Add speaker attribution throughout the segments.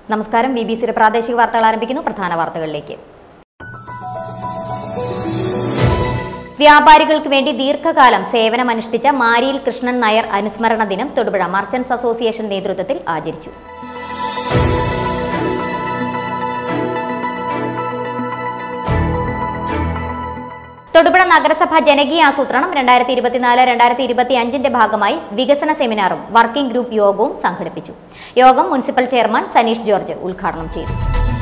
Speaker 1: നമസ്കാരം B B സിയുടെ പ്രാദേശിക വാർത്തകൾ ആരംഭിക്കുന്നു പ്രധാന വാർത്തകളിലേക്ക് വ്യാപാരികൾക്ക് വേണ്ടി ദീർഘകാലം സേവനമനുഷ്ഠിച്ച മാരിയിൽ കൃഷ്ണൻ നായർ അനുസ്മരണ ദിനം തൊടുപുഴ മർച്ചന്റ്സ് അസോസിയേഷൻ നേതൃത്വത്തിൽ ആചരിച്ചു തൊടുപുഴ നഗരസഭ ജനകീയ ആസൂത്രണം രണ്ടായിരത്തി ഇരുപത്തിനാല് രണ്ടായിരത്തി ഇരുപത്തി അഞ്ചിന്റെ ഭാഗമായി വികസന സെമിനാറും വർക്കിംഗ് ഗ്രൂപ്പ് യോഗവും സംഘടിപ്പിച്ചു യോഗം മുനിസിപ്പൽ ചെയർമാൻ സനീഷ് ജോർജ് ഉദ്ഘാടനം ചെയ്തു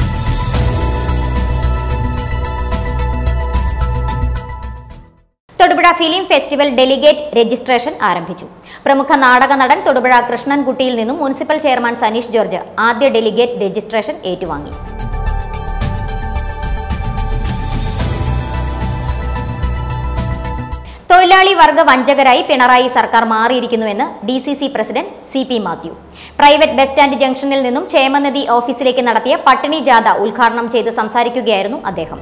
Speaker 1: Thodupuzha film festival delegate registration ആരംഭിച്ചു പ്രമുഖ നാടക നടൻ തൊടുപുഴ കൃഷ്ണൻകുട്ടിയിൽ നിന്നും മുനിസിപ്പൽ ചെയർമാൻ സനീഷ് ജോർജ് ആദ്യ ഡെലിഗേറ്റ് രജിസ്ട്രേഷൻ ഏറ്റുവാങ്ങി തൊഴിലാളി വർഗ വഞ്ചകരായി പിണറായി സർക്കാർ മാറിയിരിക്കുന്നുവെന്ന് D C C president C P Mathew private bus stand ജംഗ്ഷനിൽ നിന്നും ക്ഷേമനിധി ഓഫീസിലേക്ക് നടത്തിയ പട്ടിണി ജാഥ ഉദ്ഘാടനം ചെയ്ത് സംസാരിക്കുകയായിരുന്നു അദ്ദേഹം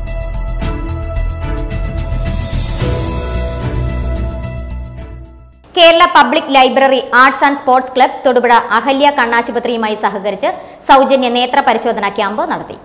Speaker 1: Kerala public library arts and sports club Thodupuzha Ahalya കണ്ണാശുപത്രിയുമായി സഹകരിച്ച് സൗജന്യ നേത്ര പരിശോധനാ ക്യാമ്പ് നടത്തി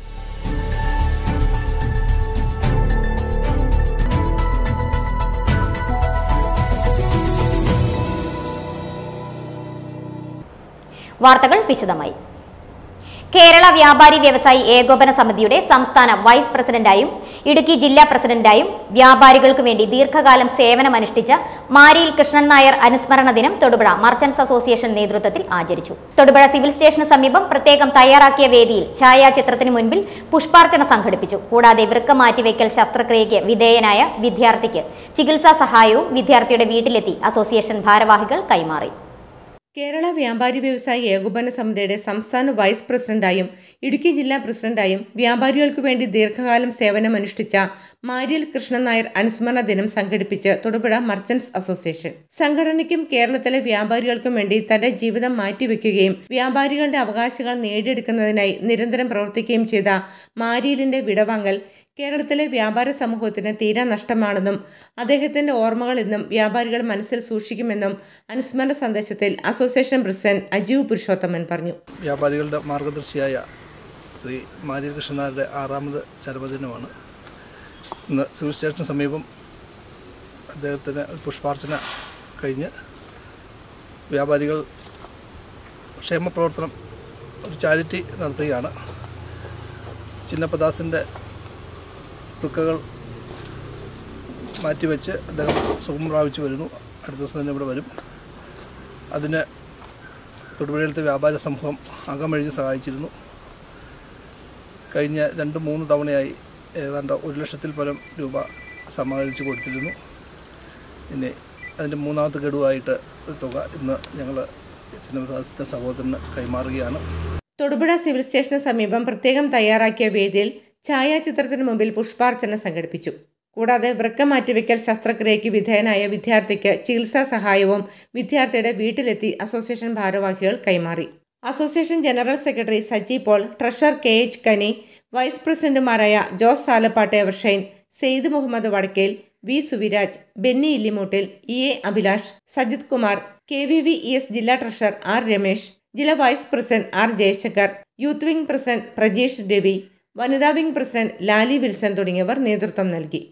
Speaker 1: വാർത്തകൾ വിശദമായി കേരള വ്യാപാരി വ്യവസായി ഏകോപന സമിതിയുടെ സംസ്ഥാന വൈസ് പ്രസിഡന്റായും ഇടുക്കി ജില്ലാ പ്രസിഡന്റായും വ്യാപാരികൾക്ക് വേണ്ടി ദീർഘകാലം സേവനമനുഷ്ഠിച്ച മാരിയിൽ കൃഷ്ണൻ നായർ അനുസ്മരണ ദിനം തൊടുപുഴ മർച്ചന്റ്സ് അസോസിയേഷൻ നേതൃത്വത്തിൽ ആചരിച്ചു തൊടുപുഴ സിവിൽ സ്റ്റേഷന് സമീപം പ്രത്യേകം തയ്യാറാക്കിയ വേദിയിൽ ഛായാചിത്രത്തിന് മുൻപിൽ പുഷ്പാർച്ചന സംഘടിപ്പിച്ചു കൂടാതെ വൃക്ക മാറ്റിവെക്കൽ ശസ്ത്രക്രിയയ്ക്ക് വിധേയനായ വിദ്യാർത്ഥിക്ക് ചികിത്സാ സഹായവും വിദ്യാർത്ഥിയുടെ വീട്ടിലെത്തി അസോസിയേഷൻ ഭാരവാഹികൾ കൈമാറി
Speaker 2: കേരള വ്യാപാരി വ്യവസായി ഏകോപന സമിതിയുടെ സംസ്ഥാന വൈസ് പ്രസിഡന്റായും ഇടുക്കി ജില്ലാ പ്രസിഡന്റായും വ്യാപാരികൾക്ക് വേണ്ടി ദീർഘകാലം സേവനമനുഷ്ഠിച്ച മാരിയൽ കൃഷ്ണൻ നായർ അനുസ്മരണ ദിനം സംഘടിപ്പിച്ച് തൊടുപുഴ മർച്ചന്റ്സ് അസോസിയേഷൻ സംഘടനയ്ക്കും കേരളത്തിലെ വ്യാപാരികൾക്കും വേണ്ടി തന്റെ ജീവിതം മാറ്റിവെക്കുകയും വ്യാപാരികളുടെ അവകാശങ്ങൾ നേടിയെടുക്കുന്നതിനായി നിരന്തരം പ്രവർത്തിക്കുകയും ചെയ്ത മാരിയലിന്റെ വിടവാങ്ങൽ കേരളത്തിലെ വ്യാപാര സമൂഹത്തിന് തീരാ നഷ്ടമാണെന്നും അദ്ദേഹത്തിന്റെ ഓർമ്മകൾ ഇന്നും വ്യാപാരികൾ മനസ്സിൽ സൂക്ഷിക്കുമെന്നും അനുസ്മരണ സന്ദേശത്തിൽ അസോസിയേഷൻ പ്രസിഡന്റ് അജീവ് പുരുഷോത്തമൻ പറഞ്ഞു
Speaker 3: വ്യാപാരികളുടെ മാർഗദർശിയായ ശ്രീ മാരിയ കൃഷ്ണനാരുടെ ആറാമത് ചരമദിനമാണ് ഇന്ന് സിവിൽ സ്റ്റേഷന് സമീപം അദ്ദേഹത്തിന് പുഷ്പാർച്ചന കഴിഞ്ഞ് വ്യാപാരികൾ ക്ഷേമപ്രവർത്തനം ഒരു ചാരിറ്റി നടത്തുകയാണ് ചിന്നപ്പദാസിൻ്റെ വൃക്കകൾ മാറ്റിവെച്ച് അദ്ദേഹം സുഖം പ്രാപിച്ചു വരുന്നു അടുത്ത ദിവസം തന്നെ ഇവിടെ വരും അതിന് തൊടുപുഴയിലത്തെ വ്യാപാര സമൂഹം അകമഴിഞ്ഞ് സഹായിച്ചിരുന്നു കഴിഞ്ഞ രണ്ട് മൂന്ന് തവണയായി ഏതാണ്ട് ഒരു ലക്ഷത്തിൽ പരം രൂപ സമാഹരിച്ച് കൊടുത്തിരുന്നു പിന്നെ അതിൻ്റെ മൂന്നാമത്തെ ഗഡുവായിട്ട് ഒരു തുക ഇന്ന് ഞങ്ങൾ ചിന്നദാസത്തെ സഹോദരന് കൈമാറുകയാണ്
Speaker 2: തൊടുപുഴ സിവിൽ സ്റ്റേഷന് സമീപം പ്രത്യേകം തയ്യാറാക്കിയ വേദിയിൽ ഛായാചിത്രത്തിന് മുമ്പിൽ പുഷ്പാർച്ചന സംഘടിപ്പിച്ചു കൂടാതെ വൃക്ക മാറ്റിവെക്കൽ ശസ്ത്രക്രിയയ്ക്ക് വിധേയനായ വിദ്യാർത്ഥിക്ക് ചികിത്സാ സഹായവും വിദ്യാർത്ഥിയുടെ വീട്ടിലെത്തി അസോസിയേഷൻ ഭാരവാഹികൾ കൈമാറി association general secretary Saji Paul treasurer K H Kani vice പ്രസിഡന്റുമാരായ Jose Salappattu Evershine Saeed Muhammad Vadakkel V Suviraj Benny Illimoottil E A Abhilash Sajith Kumar K V V E S ജില്ലാ ട്രഷറർ ആർ രമേശ് ജില്ലാ vice president R Jayashankar youth wing president Prajesh Ravi വനിതാ വിംഗ് പ്രസിഡന്റ് ലാലി വിൽസൺ തുടങ്ങിയവർ നേതൃത്വം നൽകി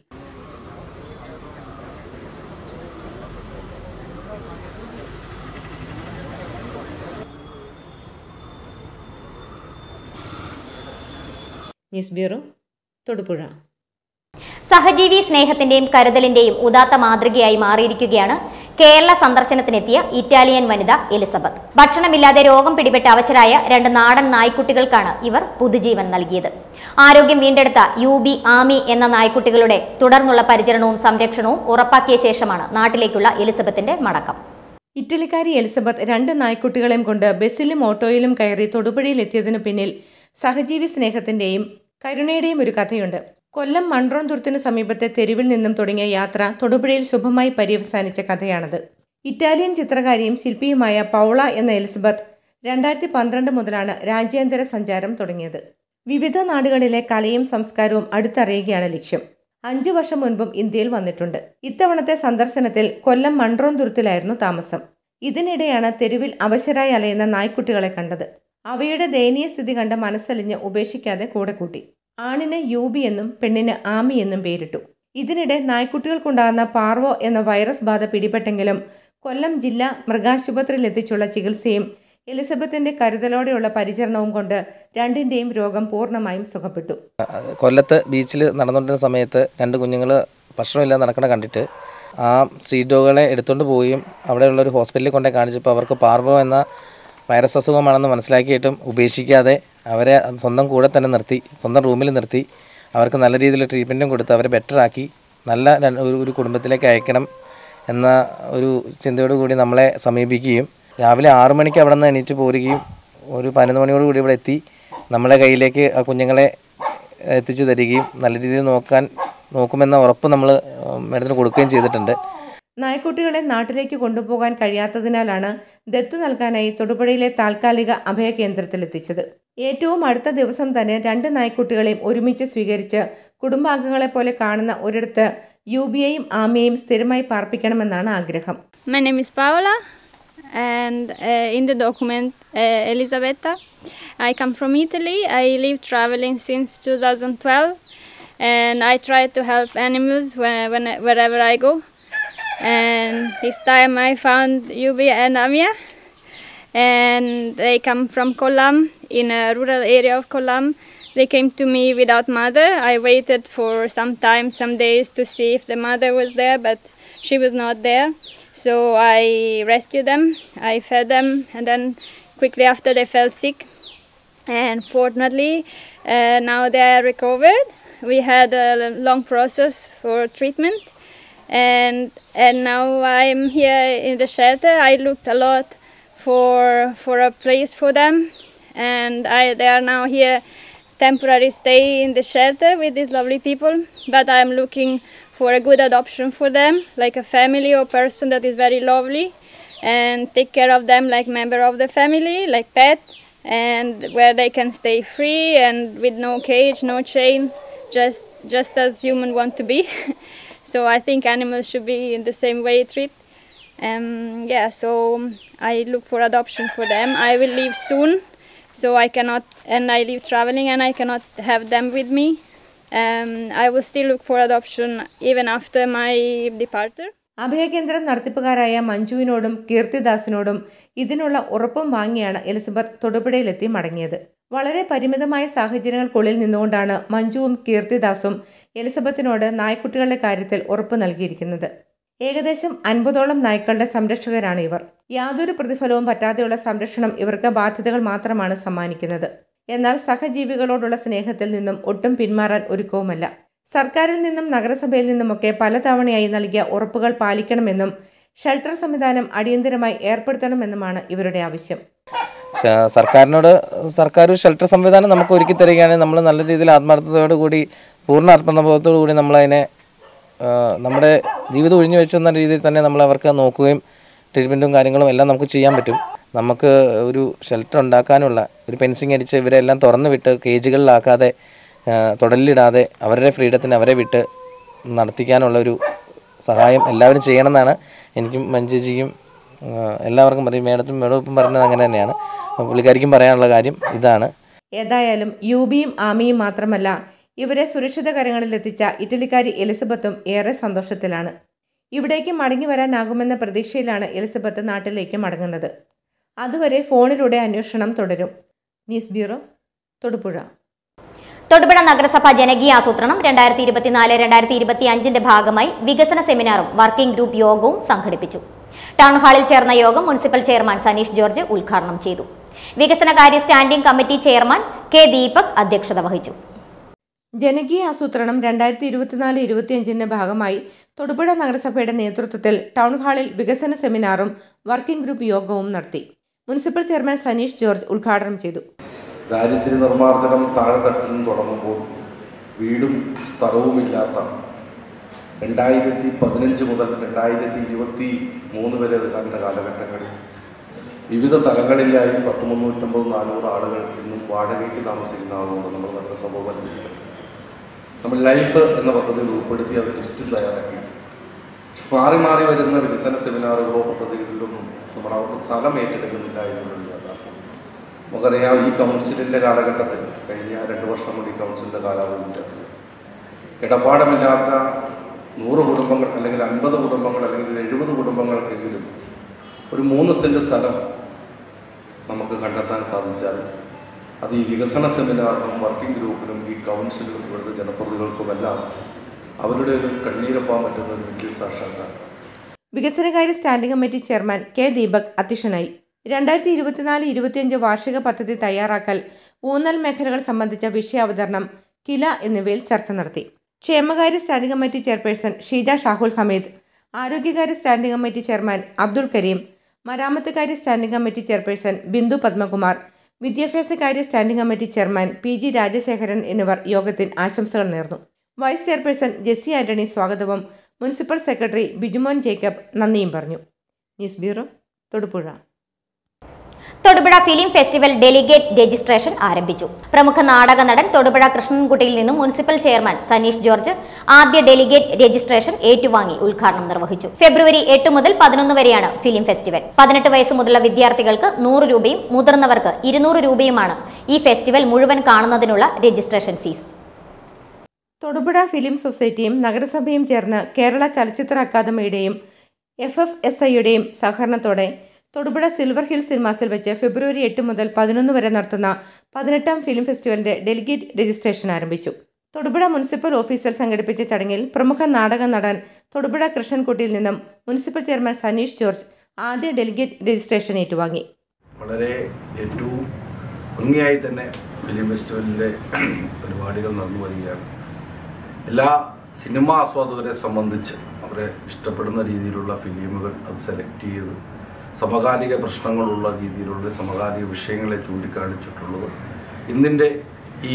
Speaker 2: ന്യൂസ് ബ്യൂറോ തൊടുപുഴ
Speaker 1: സഹജീവി സ്നേഹത്തിന്റെയും കരുതലിന്റെയും ഉദാത്ത മാതൃകയായി മാറിയിരിക്കുകയാണ് കേരള സന്ദർശനത്തിനെത്തിയ ഇറ്റാലിയൻ വനിത എലിസബത്ത് ഭക്ഷണമില്ലാതെ രോഗം പിടിപെട്ട അവശരായ രണ്ട് നാടൻ നായ്ക്കുട്ടികൾക്കാണ് ഇവർ പുതുജീവൻ നൽകിയത് ആരോഗ്യം വീണ്ടെടുത്ത യു ബി ആമി എന്ന നായ്ക്കുട്ടികളുടെ തുടർന്നുള്ള പരിചരണവും സംരക്ഷണവും ഉറപ്പാക്കിയ ശേഷമാണ് നാട്ടിലേക്കുള്ള എലിസബത്തിന്റെ മടക്കം
Speaker 2: ഇറ്റലിക്കാരി എലിസബത്ത് രണ്ട് നായ്ക്കുട്ടികളെയും കൊണ്ട് ബസ്സിലും ഓട്ടോയിലും കയറി തൊടുപുഴയിൽ എത്തിയതിനു പിന്നിൽ സഹജീവി സ്നേഹത്തിന്റെയും കരുണയുടെയും ഒരു കഥയുണ്ട് കൊല്ലം മൺട്രോന്തുരത്തിന് സമീപത്തെ തെരുവിൽ നിന്നും തുടങ്ങിയ യാത്ര തൊടുപുഴയിൽ ശുഭമായി പര്യവസാനിച്ച കഥയാണത് ഇറ്റാലിയൻ ചിത്രകാരിയും ശില്പിയുമായ പൗള എന്ന എലിസബത്ത് രണ്ടായിരത്തി പന്ത്രണ്ട് മുതലാണ് രാജ്യാന്തര സഞ്ചാരം തുടങ്ങിയത് വിവിധ നാടുകളിലെ കലയും സംസ്കാരവും അടുത്തറിയുകയാണ് ലക്ഷ്യം അഞ്ചു വർഷം മുൻപും ഇന്ത്യയിൽ വന്നിട്ടുണ്ട് ഇത്തവണത്തെ സന്ദർശനത്തിൽ കൊല്ലം മൺട്രോന്തുരത്തിലായിരുന്നു താമസം ഇതിനിടെയാണ് തെരുവിൽ അവശരായി അലയുന്ന നായ്ക്കുട്ടികളെ കണ്ടത് അവയുടെ ദയനീയ സ്ഥിതി കണ്ട് മനസ്സലിഞ്ഞ് ഉപേക്ഷിക്കാതെ കൂടെ കൂട്ടി ആണിന് യൂബി എന്നും പെണ്ണിന് ആമി എന്നും പേരിട്ടു ഇതിനിടെ നായ്ക്കുട്ടികൾക്കുണ്ടാകുന്ന പാർവോ എന്ന വൈറസ് ബാധ പിടിപെട്ടെങ്കിലും കൊല്ലം ജില്ലാ മൃഗാശുപത്രിയിൽ എത്തിച്ചുള്ള ചികിത്സയും എലിസബത്തിന്റെ കരുതലോടെയുള്ള പരിചരണവും കൊണ്ട് രണ്ടിന്റെയും രോഗം പൂർണ്ണമായും സുഖപ്പെട്ടു
Speaker 4: കൊല്ലത്ത് ബീച്ചിൽ നടന്നുകൊണ്ടിരുന്ന സമയത്ത് രണ്ട് കുഞ്ഞുങ്ങൾ ഭക്ഷണമില്ലാതെ നടക്കണ കണ്ടിട്ട് ആ സ്ട്രീറ്റ് ഡോഗുകളെ എടുത്തുകൊണ്ട് പോവുകയും അവിടെയുള്ള ഒരു ഹോസ്പിറ്റലിൽ കൊണ്ടേ കാണിച്ചപ്പോൾ അവർക്ക് പാർവോ എന്ന വൈറസ് അസുഖമാണെന്ന് മനസ്സിലാക്കിയിട്ടും ഉപേക്ഷിക്കാതെ അവരെ സ്വന്തം കൂടെ തന്നെ നിർത്തി സ്വന്തം റൂമിൽ നിർത്തി അവർക്ക് നല്ല രീതിയിൽ ട്രീറ്റ്മെൻറ്റും കൊടുത്ത് അവരെ ബെറ്ററാക്കി നല്ല ര- ഒരു- ഒരു കുടുംബത്തിലേക്ക് അയക്കണം എന്ന ഒരു ചിന്തയോടു കൂടി നമ്മളെ സമീപിക്കുകയും രാവിലെ ആറു മണിക്ക് അവിടെ നിന്ന് എണീറ്റ് പോരുകയും ഒരു പതിനൊന്ന് മണിയോട് കൂടി ഇവിടെ എത്തി നമ്മളെ കയ്യിലേക്ക് ആ കുഞ്ഞുങ്ങളെ എത്തിച്ചു തരികയും നല്ല രീതിയിൽ നോക്കാൻ നോക്കുമെന്ന ഉറപ്പ് നമ്മൾ മേഡത്തിന് കൊടുക്കുകയും ചെയ്തിട്ടുണ്ട്
Speaker 2: നായ്ക്കുട്ടികളെ നാട്ടിലേക്ക് കൊണ്ടുപോകാൻ കഴിയാത്തതിനാലാണ് ദത്തു നൽകാനായി തൊടുപുഴയിലെ താൽക്കാലിക അഭയ കേന്ദ്രത്തിലെത്തിച്ചത് ഏറ്റവും അടുത്ത ദിവസം തന്നെ രണ്ട് നായ്ക്കുട്ടികളെയും ഒരുമിച്ച് സ്വീകരിച്ച് കുടുംബാംഗങ്ങളെ പോലെ കാണുന്ന ഒരിടത്ത് യുബിയെയും ആമിയെയും സ്ഥിരമായി പാർപ്പിക്കണമെന്നാണ് ആഗ്രഹം
Speaker 5: My name is Paola, and uh, in the document uh, Elisabetta. I come from Italy. I live traveling since 2012, and I try to help animals when, when, wherever I go. And this time I found Yubi and Amia, and they come from Kolam, in a rural area of Kolam. They came to me without mother. I waited for some time, some days, to see if the mother was there, but she was not there. So I rescued them, I fed them, and then quickly after they fell sick. And fortunately, uh, now they are recovered. We had a long process for treatment, and and now I'm here in the shelter. I looked a lot for for a place for them, and I they are now here temporary stay in the shelter with these lovely people. But I'm looking for a good adoption for them, like a family or person that is very lovely, and take care of them like member of the family, like pet, and where they can stay free and with no cage, no chain, just just as human want to be. so I think animals should be in the same way treated. Um, yeah, so I look for adoption for them. I will leave soon, so I cannot, and I leave traveling, and I cannot have them with me. Um, I will still look for adoption even after my departure.
Speaker 2: അഭയകേന്ദ്രം നടത്തിപ്പുകാരായ മഞ്ജുവിനോടും കീർത്തിദാസിനോടും ഇതിനുള്ള ഉറപ്പും വാങ്ങിയാണ് Elizabeth തൊടുപുഴയിലെത്തി മടങ്ങിയത് വളരെ പരിമിതമായ സാഹചര്യങ്ങൾക്കുള്ളിൽ നിന്നുകൊണ്ടാണ് മഞ്ജുവും കീർത്തിദാസും എലിസബത്തിനോട് നായ്ക്കുട്ടികളുടെ കാര്യത്തിൽ ഉറപ്പ് നൽകിയിരിക്കുന്നത് ഏകദേശം അൻപതോളം നായ്ക്കളുടെ സംരക്ഷകരാണ് ഇവർ യാതൊരു പ്രതിഫലവും പറ്റാതെയുള്ള സംരക്ഷണം ഇവർക്ക് ബാധ്യതകൾ മാത്രമാണ് സമ്മാനിക്കുന്നത് എന്നാൽ സഹജീവികളോടുള്ള സ്നേഹത്തിൽ നിന്നും ഒട്ടും പിന്മാറാൻ ഒരുക്കവുമല്ല സർക്കാരിൽ നിന്നും നഗരസഭയിൽ നിന്നുമൊക്കെ പലതവണയായി നൽകിയ ഉറപ്പുകൾ പാലിക്കണമെന്നും ഷെൽട്ടർ സംവിധാനം അടിയന്തരമായി ഏർപ്പെടുത്തണമെന്നുമാണ് ഇവരുടെ ആവശ്യം
Speaker 4: ശ- സർക്കാരിനോട് സർക്കാർ ഒരു ഷെൽട്ടർ സംവിധാനം നമുക്ക് ഒരുക്കി തരികയാണെങ്കിൽ നമ്മൾ നല്ല രീതിയിൽ ആത്മാർത്ഥതയോടു കൂടി പൂർണ്ണ അർപ്പണബോധത്തോടു കൂടി നമ്മളതിനെ ആ, നമ്മുടെ ജീവിതം ഒഴിഞ്ഞു വെച്ചെന്ന രീതിയിൽ തന്നെ നമ്മൾ അവർക്ക് നോക്കുകയും ട്രീറ്റ്മെൻറ്റും കാര്യങ്ങളും എല്ലാം നമുക്ക് ചെയ്യാൻ പറ്റും നമുക്ക് ഒരു ഷെൽട്ടർ ഉണ്ടാക്കാനുള്ള ഒരു പെൻസിങ് അടിച്ച് ഇവരെല്ലാം തുറന്നു വിട്ട് കേജുകളിലാക്കാതെ ആ, തുടലിലിടാതെ അവരുടെ ഫ്രീഡത്തിന് അവരെ വിട്ട് നടത്തിക്കാനുള്ള ഒരു സഹായം എല്ലാവരും ചെയ്യണമെന്നാണ് എനിക്കും മഞ്ജുജിക്കും ആ, എല്ലാവർക്കും പറയും മേഡത്തും മേഡവും പറഞ്ഞത് അങ്ങനെ തന്നെയാണ് അപ്പോൾ പുള്ളിക്കാരിക്കും പറയാനുള്ള കാര്യം ഇതാണ്
Speaker 2: ഏതായാലും യൂബിയും ആമിയും മാത്രമല്ല ഇവരെ സുരക്ഷിത കരങ്ങളിൽ എത്തിച്ച ഇറ്റലിക്കാരി എലിസബത്തും ഏറെ സന്തോഷത്തിലാണ് ഇവിടേക്ക് മടങ്ങി വരാനാകുമെന്ന പ്രതീക്ഷയിലാണ് എലിസബത്ത് നാട്ടിലേക്ക് മടങ്ങുന്നത് അതുവരെ ഫോണിലൂടെ അന്വേഷണം തുടരും ന്യൂസ് ബ്യൂറോ തൊടുപുഴ
Speaker 1: തൊടുപുഴ നഗരസഭ ജനകീയ ആസൂത്രണം രണ്ടായിരത്തി ഇരുപത്തിനാല് രണ്ടായിരത്തി ഇരുപത്തി അഞ്ചിന്റെ ഭാഗമായി വികസന സെമിനാറും വർക്കിംഗ് ഗ്രൂപ്പ് യോഗവും സംഘടിപ്പിച്ചു ടൗൺ ഹാളിൽ ചേർന്ന യോഗം മുനിസിപ്പൽ ചെയർമാൻ സനീഷ് ജോർജ് ഉദ്ഘാടനം ചെയ്തു വികസനകാര്യ standing committee chairman K Deepak അധ്യക്ഷത വഹിച്ചു
Speaker 2: ജനകീയ ആസൂത്രണം രണ്ടായിരത്തി ഇരുപത്തിനാല് ഇരുപത്തിയഞ്ചിന്റെ ഭാഗമായി തൊടുപുഴ നഗരസഭയുടെ നേതൃത്വത്തിൽ ടൗൺ ഹാളിൽ വികസന സെമിനാറും വർക്കിംഗ് ഗ്രൂപ്പ് യോഗവും നടത്തി മുനിസിപ്പൽ ചെയർമാൻ സനീഷ് ജോർജ് ഉദ്ഘാടനം ചെയ്തു
Speaker 6: ദാരിദ്ര്യ നിർമ്മാർജ്ജനം താഴെത്തട്ടിൽ നിന്ന് തുടങ്ങുമ്പോൾ വീടും സ്ഥലവുമില്ലാത്ത രണ്ടായിരത്തി പതിനഞ്ച് മുതൽ രണ്ടായിരത്തി ഇരുപത്തി മൂന്ന് വരെ കണ്ട കാലഘട്ടങ്ങളിൽ വിവിധ തലങ്ങളിലായി പത്ത് മുന്നൂറ്റമ്പത് നാനൂറ് ആളുകൾ ഇന്നും വാടകയ്ക്ക് താമസിക്കുന്ന ആളുകളുണ്ട് നമ്മൾ നഗരസഭ പരിധിയിൽ നമ്മൾ ലൈഫ് എന്ന പദ്ധതിയിൽ ഉൾപ്പെടുത്തി അത് ലിസ്റ്റും തയ്യാറാക്കി മാറി മാറി വരുന്ന വികസന സെമിനാറുകളോ പദ്ധതികളിലൊന്നും നമ്മൾ അവർക്ക് സ്ഥലം ഏറ്റെടുക്കുന്നില്ല എന്നുള്ളൊരു യാഥാർത്ഥ്യം നമുക്കറിയാം ഈ കൗൺസിലിൻ്റെ കാലഘട്ടത്തിൽ കഴിഞ്ഞ രണ്ട് വർഷം കൂടി കൗൺസിലിൻ്റെ കാലാവധി ഇടപാടമില്ലാത്ത നൂറ് കുടുംബങ്ങൾ അല്ലെങ്കിൽ അൻപത് കുടുംബങ്ങൾ അല്ലെങ്കിൽ എഴുപത് കുടുംബങ്ങൾക്കെങ്കിലും ഒരു മൂന്ന് സെൻറ്റ് സ്ഥലം നമുക്ക് കണ്ടെത്താൻ സാധിച്ചാൽ അത് ഈ വികസന സെമിനാറിനും വർക്കിംഗ് ഗ്രൂപ്പിനും ഈ കൗൺസിലും ഇവിടുത്തെ ജനപ്രതിനിധികൾക്കുമെല്ലാം അവരുടെ ഒരു കണ്ണീരൊപ്പാൻ പറ്റുന്ന ഒരു വലിയ സാക്ഷാത്കാരം
Speaker 2: വികസനകാര്യ standing committee chairman K Deepak അധ്യക്ഷനായി രണ്ടായിരത്തി ഇരുപത്തിനാല് ഇരുപത്തിയഞ്ച് വാർഷിക പദ്ധതി തയ്യാറാക്കൽ ഊന്നൽ മേഖലകൾ സംബന്ധിച്ച വിഷയാവതരണം കില എന്നിവയിൽ ചർച്ച നടത്തി ക്ഷേമകാര്യ standing committee chairperson Sheeja Shahul Hameed ആരോഗ്യകാര്യ standing committee chairman Abdul Kareem മരാമത്തുകാര്യ standing committee chairperson Bindu Padmakumar വിദ്യാഭ്യാസകാര്യ standing committee chairman P G Rajasekharan എന്നിവർ യോഗത്തിന് ആശംസകൾ നേർന്നു വൈസ് ചെയർപേഴ്സൺ ജെസ്സി ആന്റണി സ്വാഗതവും മുനിസിപ്പൽ സെക്രട്ടറി ബിജുമോൻ ജേക്കബ് നന്ദിയും പറഞ്ഞു news bureau Thodupuzha
Speaker 1: Thodupuzha film festival delegate registration ആരംഭിച്ചു പ്രമുഖ നാടക നടൻ തൊടുപുഴ കൃഷ്ണൻകുട്ടിയിൽ നിന്നും മുനിസിപ്പൽ ചെയർമാൻ സനീഷ് ജോർജ് ആദ്യ ഡെലിഗേറ്റ് രജിസ്ട്രേഷൻ ഏറ്റുവാങ്ങി ഉദ്ഘാടനം നിർവഹിച്ചു ഫെബ്രുവരി എട്ട് മുതൽ പതിനൊന്ന് വരെയാണ് ഫിലിം ഫെസ്റ്റിവൽ പതിനെട്ട് വയസ്സ് മുതലുള്ള വിദ്യാർത്ഥികൾക്ക് നൂറ് രൂപയും മുതിർന്നവർക്ക് ഇരുന്നൂറ് രൂപയുമാണ് ഈ ഫെസ്റ്റിവൽ മുഴുവൻ കാണുന്നതിനുള്ള രജിസ്ട്രേഷൻ ഫീസ്
Speaker 2: തൊടുപുഴ ഫിലിം സൊസൈറ്റിയും നഗരസഭയും ചേർന്ന് കേരള ചലച്ചിത്ര അക്കാദമിയുടെയും എഫ് എഫ് എസ് ഐയുടെയും സഹകരണത്തോടെ തൊടുപുഴ സിൽവർ ഹിൽ സിനിമാസിൽ വെച്ച് ഫെബ്രുവരി എട്ട് മുതൽ പതിനൊന്ന് വരെ നടത്തുന്ന പതിനെട്ടാം ഫിലിം ഫെസ്റ്റിവലിന്റെ ഡെലിഗേറ്റ് രജിസ്ട്രേഷൻ ആരംഭിച്ചു തൊടുപുഴ മുനിസിപ്പൽ ഓഫീസിൽ സംഘടിപ്പിച്ച ചടങ്ങിൽ പ്രമുഖ നാടക നടൻ തൊടുപുഴ കൃഷ്ണൻകുട്ടിയിൽ നിന്നും മുനിസിപ്പൽ ചെയർമാൻ സനീഷ് ജോർജ് ആദ്യ ഡെലിഗേറ്റ് രജിസ്ട്രേഷൻ ഏറ്റുവാങ്ങി
Speaker 7: വളരെ ഏറ്റവും ഭംഗിയായി തന്നെ ഫിലിം ഫെസ്റ്റിവലിൻ്റെ പരിപാടികൾ നടന്നു വരികയാണ് എല്ലാ സിനിമാ ആസ്വാദകരെ സംബന്ധിച്ച് അവരെ ഇഷ്ടപ്പെടുന്ന രീതിയിലുള്ള ഫിലിമുകൾ അത് സെലക്ട് ചെയ്ത് സമകാലിക പ്രശ്നങ്ങളുള്ള രീതിയിലുള്ള സമകാലിക വിഷയങ്ങളെ ചൂണ്ടിക്കാണിച്ചിട്ടുള്ളത് ഇന്നിൻ്റെ ഈ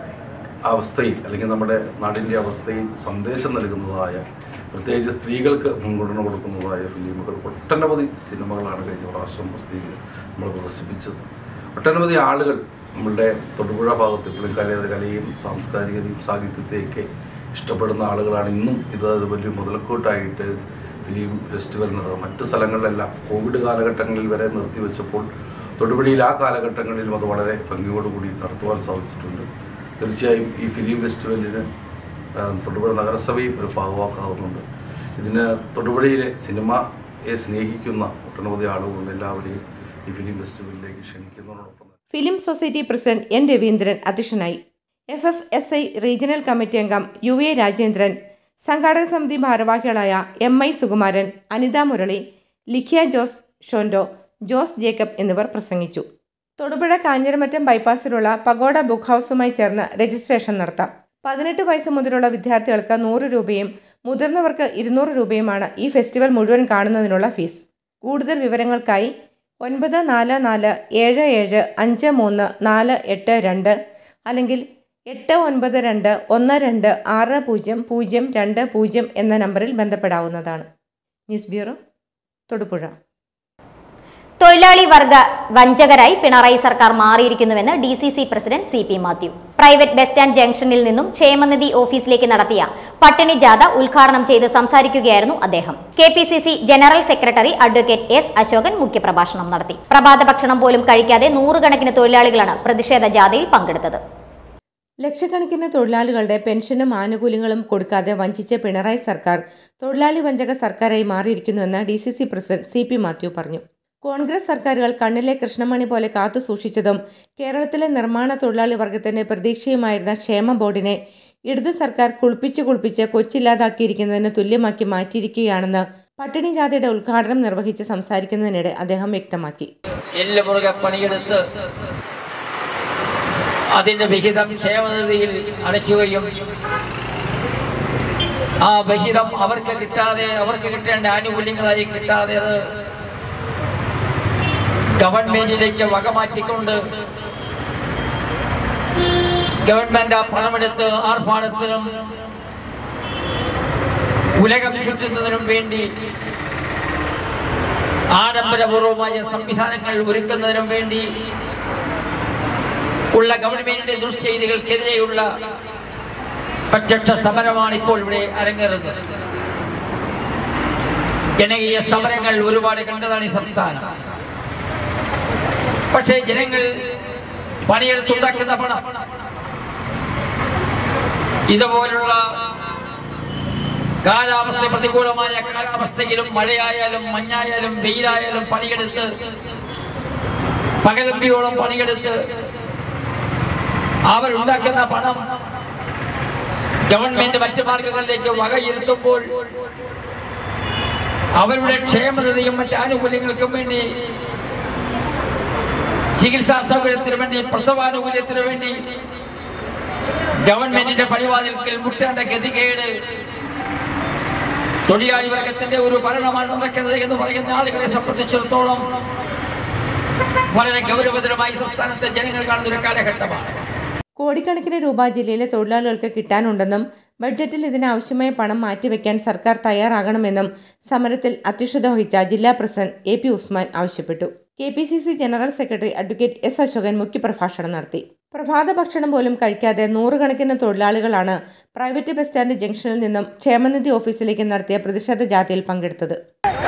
Speaker 7: അവസ്ഥയിൽ അല്ലെങ്കിൽ നമ്മുടെ നാടിൻ്റെ അവസ്ഥയിൽ സന്ദേശം നൽകുന്നതായ പ്രത്യേകിച്ച് സ്ത്രീകൾക്ക് മുൻഗണന കൊടുക്കുന്നതായ ഫിലിമുകൾ ഒട്ടനവധി സിനിമകളാണ് കഴിഞ്ഞ പ്രാവശ്യം പ്രസിദ്ധീകരിച്ചത് നമ്മൾ പ്രദർശിപ്പിച്ചത് ഒട്ടനവധി ആളുകൾ നമ്മളുടെ തൊടുപുഴ ഭാഗത്ത് ഇപ്പോഴും കല കലയും സാംസ്കാരികതയും സാഹിത്യത്തെയൊക്കെ ഇഷ്ടപ്പെടുന്ന ആളുകളാണ് ഇന്നും ഇത് ഒരു വലിയ മുതൽക്കൂട്ടായിട്ട് ഫിലിം ഫെസ്റ്റിവൽ നടത്തുക മറ്റ് സ്ഥലങ്ങളിലെല്ലാം കോവിഡ് കാലഘട്ടങ്ങളിൽ വരെ നിർത്തിവെച്ചപ്പോൾ തൊടുപുഴയിൽ ആ കാലഘട്ടങ്ങളിലും അത് വളരെ ഭംഗിയോടുകൂടി നടത്തുവാൻ സാധിച്ചിട്ടുണ്ട് തീർച്ചയായും ഈ ഫിലിം ഫെസ്റ്റിവലിന് ആ, തൊടുപുഴ നഗരസഭയും ഒരു ഭാഗവാക്കാവുന്നുണ്ട് ഇതിന് തൊടുപുഴയിലെ സിനിമയെ സ്നേഹിക്കുന്ന ഒട്ടനവധി ആളുകളുണ്ട് എല്ലാവരെയും ഈ ഫിലിം ഫെസ്റ്റിവലിലേക്ക് ക്ഷണിക്കുന്നതോടൊപ്പം തന്നെ
Speaker 2: film society president N Raveendran അധ്യക്ഷനായി F F S I regional committee അംഗം യു എ രാജേന്ദ്രൻ സംഘാടക സമിതി ഭാരവാഹികളായ എം ഐ സുകുമാരൻ അനിത മുരളി ലിഖിയ ജോസ് ഷോൻഡോ ജോസ് ജേക്കബ് എന്നിവർ പ്രസംഗിച്ചു തൊടുപുഴ കാഞ്ഞിരമറ്റം ബൈപ്പാസിലുള്ള പഗോഡ ബുക്ക് ഹൗസുമായി ചേർന്ന് രജിസ്ട്രേഷൻ നടത്താം പതിനെട്ട് വയസ്സ് മുതലുള്ള വിദ്യാർത്ഥികൾക്ക് നൂറ് രൂപയും മുതിർന്നവർക്ക് ഇരുന്നൂറ് രൂപയുമാണ് ഈ ഫെസ്റ്റിവൽ മുഴുവൻ കാണുന്നതിനുള്ള ഫീസ് കൂടുതൽ വിവരങ്ങൾക്കായി ഒൻപത് നാല് നാല് ഏഴ് ഏഴ് അഞ്ച് മൂന്ന് നാല് എട്ട് രണ്ട് അല്ലെങ്കിൽ എട്ട് ഒൻപത് രണ്ട് ഒന്ന് രണ്ട് ആറ് പൂജ്യം പൂജ്യം രണ്ട് പൂജ്യം എന്ന നമ്പറിൽ ബന്ധപ്പെടാവുന്നതാണ് ന്യൂസ് ബ്യൂറോ തൊടുപുഴ
Speaker 1: തൊഴിലാളി വർഗ വഞ്ചകരായി പിണറായി സർക്കാർ മാറിയിരിക്കുന്നുവെന്ന് D C C president C P Mathew private bus stand ജംഗ്ഷനിൽ നിന്നും ക്ഷേമനിധി ഓഫീസിലേക്ക് നടത്തിയ പട്ടിണി ജാഥ ഉദ്ഘാടനം ചെയ്ത് സംസാരിക്കുകയായിരുന്നു അദ്ദേഹം K P C C general secretary advocate S Ashokan മുഖ്യപ്രഭാഷണം നടത്തി പ്രഭാത ഭക്ഷണം പോലും കഴിക്കാതെ നൂറുകണക്കിന് തൊഴിലാളികളാണ് പ്രതിഷേധ ജാഥയിൽ പങ്കെടുത്തത്
Speaker 2: ലക്ഷക്കണക്കിന് തൊഴിലാളികളുടെ പെൻഷനും ആനുകൂല്യങ്ങളും കൊടുക്കാതെ വഞ്ചിച്ച പിണറായി സർക്കാർ തൊഴിലാളി വഞ്ചക സർക്കാരായി മാറിയിരിക്കുന്നുവെന്ന് D C C president C P Mathew പറഞ്ഞു കോൺഗ്രസ് സർക്കാരുകൾ കണ്ണിലെ കൃഷ്ണമണി പോലെ കാത്തു സൂക്ഷിച്ചതും കേരളത്തിലെ നിർമ്മാണ തൊഴിലാളി വർഗത്തിന്റെ പ്രതീക്ഷയുമായിരുന്ന ക്ഷേമ ബോർഡിനെ ഇടത് സർക്കാർ കുളിപ്പിച്ച് കുളിപ്പിച്ച് കൊച്ചില്ലാതാക്കിയിരിക്കുന്നതിന് തുല്യമാക്കി മാറ്റിയിരിക്കുകയാണെന്ന് പട്ടിണി ജാഥയുടെ ഉദ്ഘാടനം നിർവഹിച്ച് സംസാരിക്കുന്നതിനിടെ അദ്ദേഹം വ്യക്തമാക്കി
Speaker 8: എല്ല് മുറുകെ പണിയെടുത്ത് അതിന്റെ വിഹിതം ക്ഷേമനിധിയിൽ അടയ്ക്കുകയും ആ വിഹിതം അവർക്ക് കിട്ടാതെ അവർക്ക് കിട്ടേണ്ട ആനുകൂല്യങ്ങളായി കിട്ടാതെ അത് ഗവൺമെന്റിലേക്ക് വകമാറ്റിക്കൊണ്ട് ഗവൺമെന്റ് ആ പണമെടുത്ത് ആർഭാടത്തിനും ഉലകം ചുറ്റുന്നതിനും വേണ്ടി ആഡംബരപൂർവമായ സംവിധാനങ്ങൾ ഒരുക്കുന്നതിനും വേണ്ടി ഉള്ള ഗവൺമെന്റിന്റെ ദുഷ്ചെയ്തികൾക്കെതിരെയുള്ള പ്രത്യക്ഷ സമരമാണ് ഇപ്പോൾ ഇവിടെ അരങ്ങേറുന്നത് ജനകീയ സമരങ്ങൾ ഒരുപാട് കണ്ടതാണ് ഈ സംസ്ഥാനം പക്ഷേ ജനങ്ങൾ പണിയെടുത്തുണ്ടാക്കുന്ന പണം ഇതുപോലുള്ള കാലാവസ്ഥ പ്രതികൂലമായ കാലാവസ്ഥയിലും മഴയായാലും മഞ്ഞായാലും വെയിലായാലും പണിയെടുത്ത് പകലമ്പിയോളം പണിയെടുത്ത് അവരുണ്ടാക്കുന്ന പണം ഗവൺമെന്റ് മറ്റു മാർഗങ്ങളിലേക്ക് വകയിരുത്തുമ്പോൾ അവരുടെ ക്ഷേമതയും മറ്റ് ആനുകൂല്യങ്ങൾക്കും വേണ്ടി ചികിത്സാ സൗകര്യത്തിന് വേണ്ടി പ്രസവാനുകൂല്യത്തിന് വേണ്ടി ഗവൺമെന്റിന്റെ പണിവാതിൽക്കൽ മുട്ടേണ്ട ഗതികേട് തൊഴിലാളി വർഗത്തിന്റെ ഒരു ഭരണമാണ് നടക്കുന്നത് എന്ന് പറയുന്ന ആളുകളെ സംബന്ധിച്ചിടത്തോളം വളരെ ഗൗരവതരമായി സംസ്ഥാനത്തെ ജനങ്ങൾ കാണുന്ന ഒരു കാലഘട്ടമാണ്
Speaker 2: കോടിക്കണക്കിന് രൂപ ജില്ലയിലെ തൊഴിലാളികൾക്ക് കിട്ടാനുണ്ടെന്നും ബഡ്ജറ്റിൽ ഇതിനാവശ്യമായ പണം മാറ്റിവെക്കാൻ സർക്കാർ തയ്യാറാകണമെന്നും സമരത്തിൽ അധ്യക്ഷത വഹിച്ച ജില്ലാ പ്രസിഡന്റ് എ പി ഉസ്മാൻ ആവശ്യപ്പെട്ടു K P C C general secretary advocate S Ashokan മുഖ്യപ്രഭാഷണം നടത്തി പ്രഭാത ഭക്ഷണം പോലും കഴിക്കാതെ നൂറുകണക്കിന് തൊഴിലാളികളാണ് പ്രൈവറ്റ് ബസ് സ്റ്റാൻഡ് ജംഗ്ഷനിൽ നിന്നും ക്ഷേമനിധി ഓഫീസിലേക്ക് നടത്തിയ പ്രതിഷേധ ജാഥയിൽ പങ്കെടുത്തത്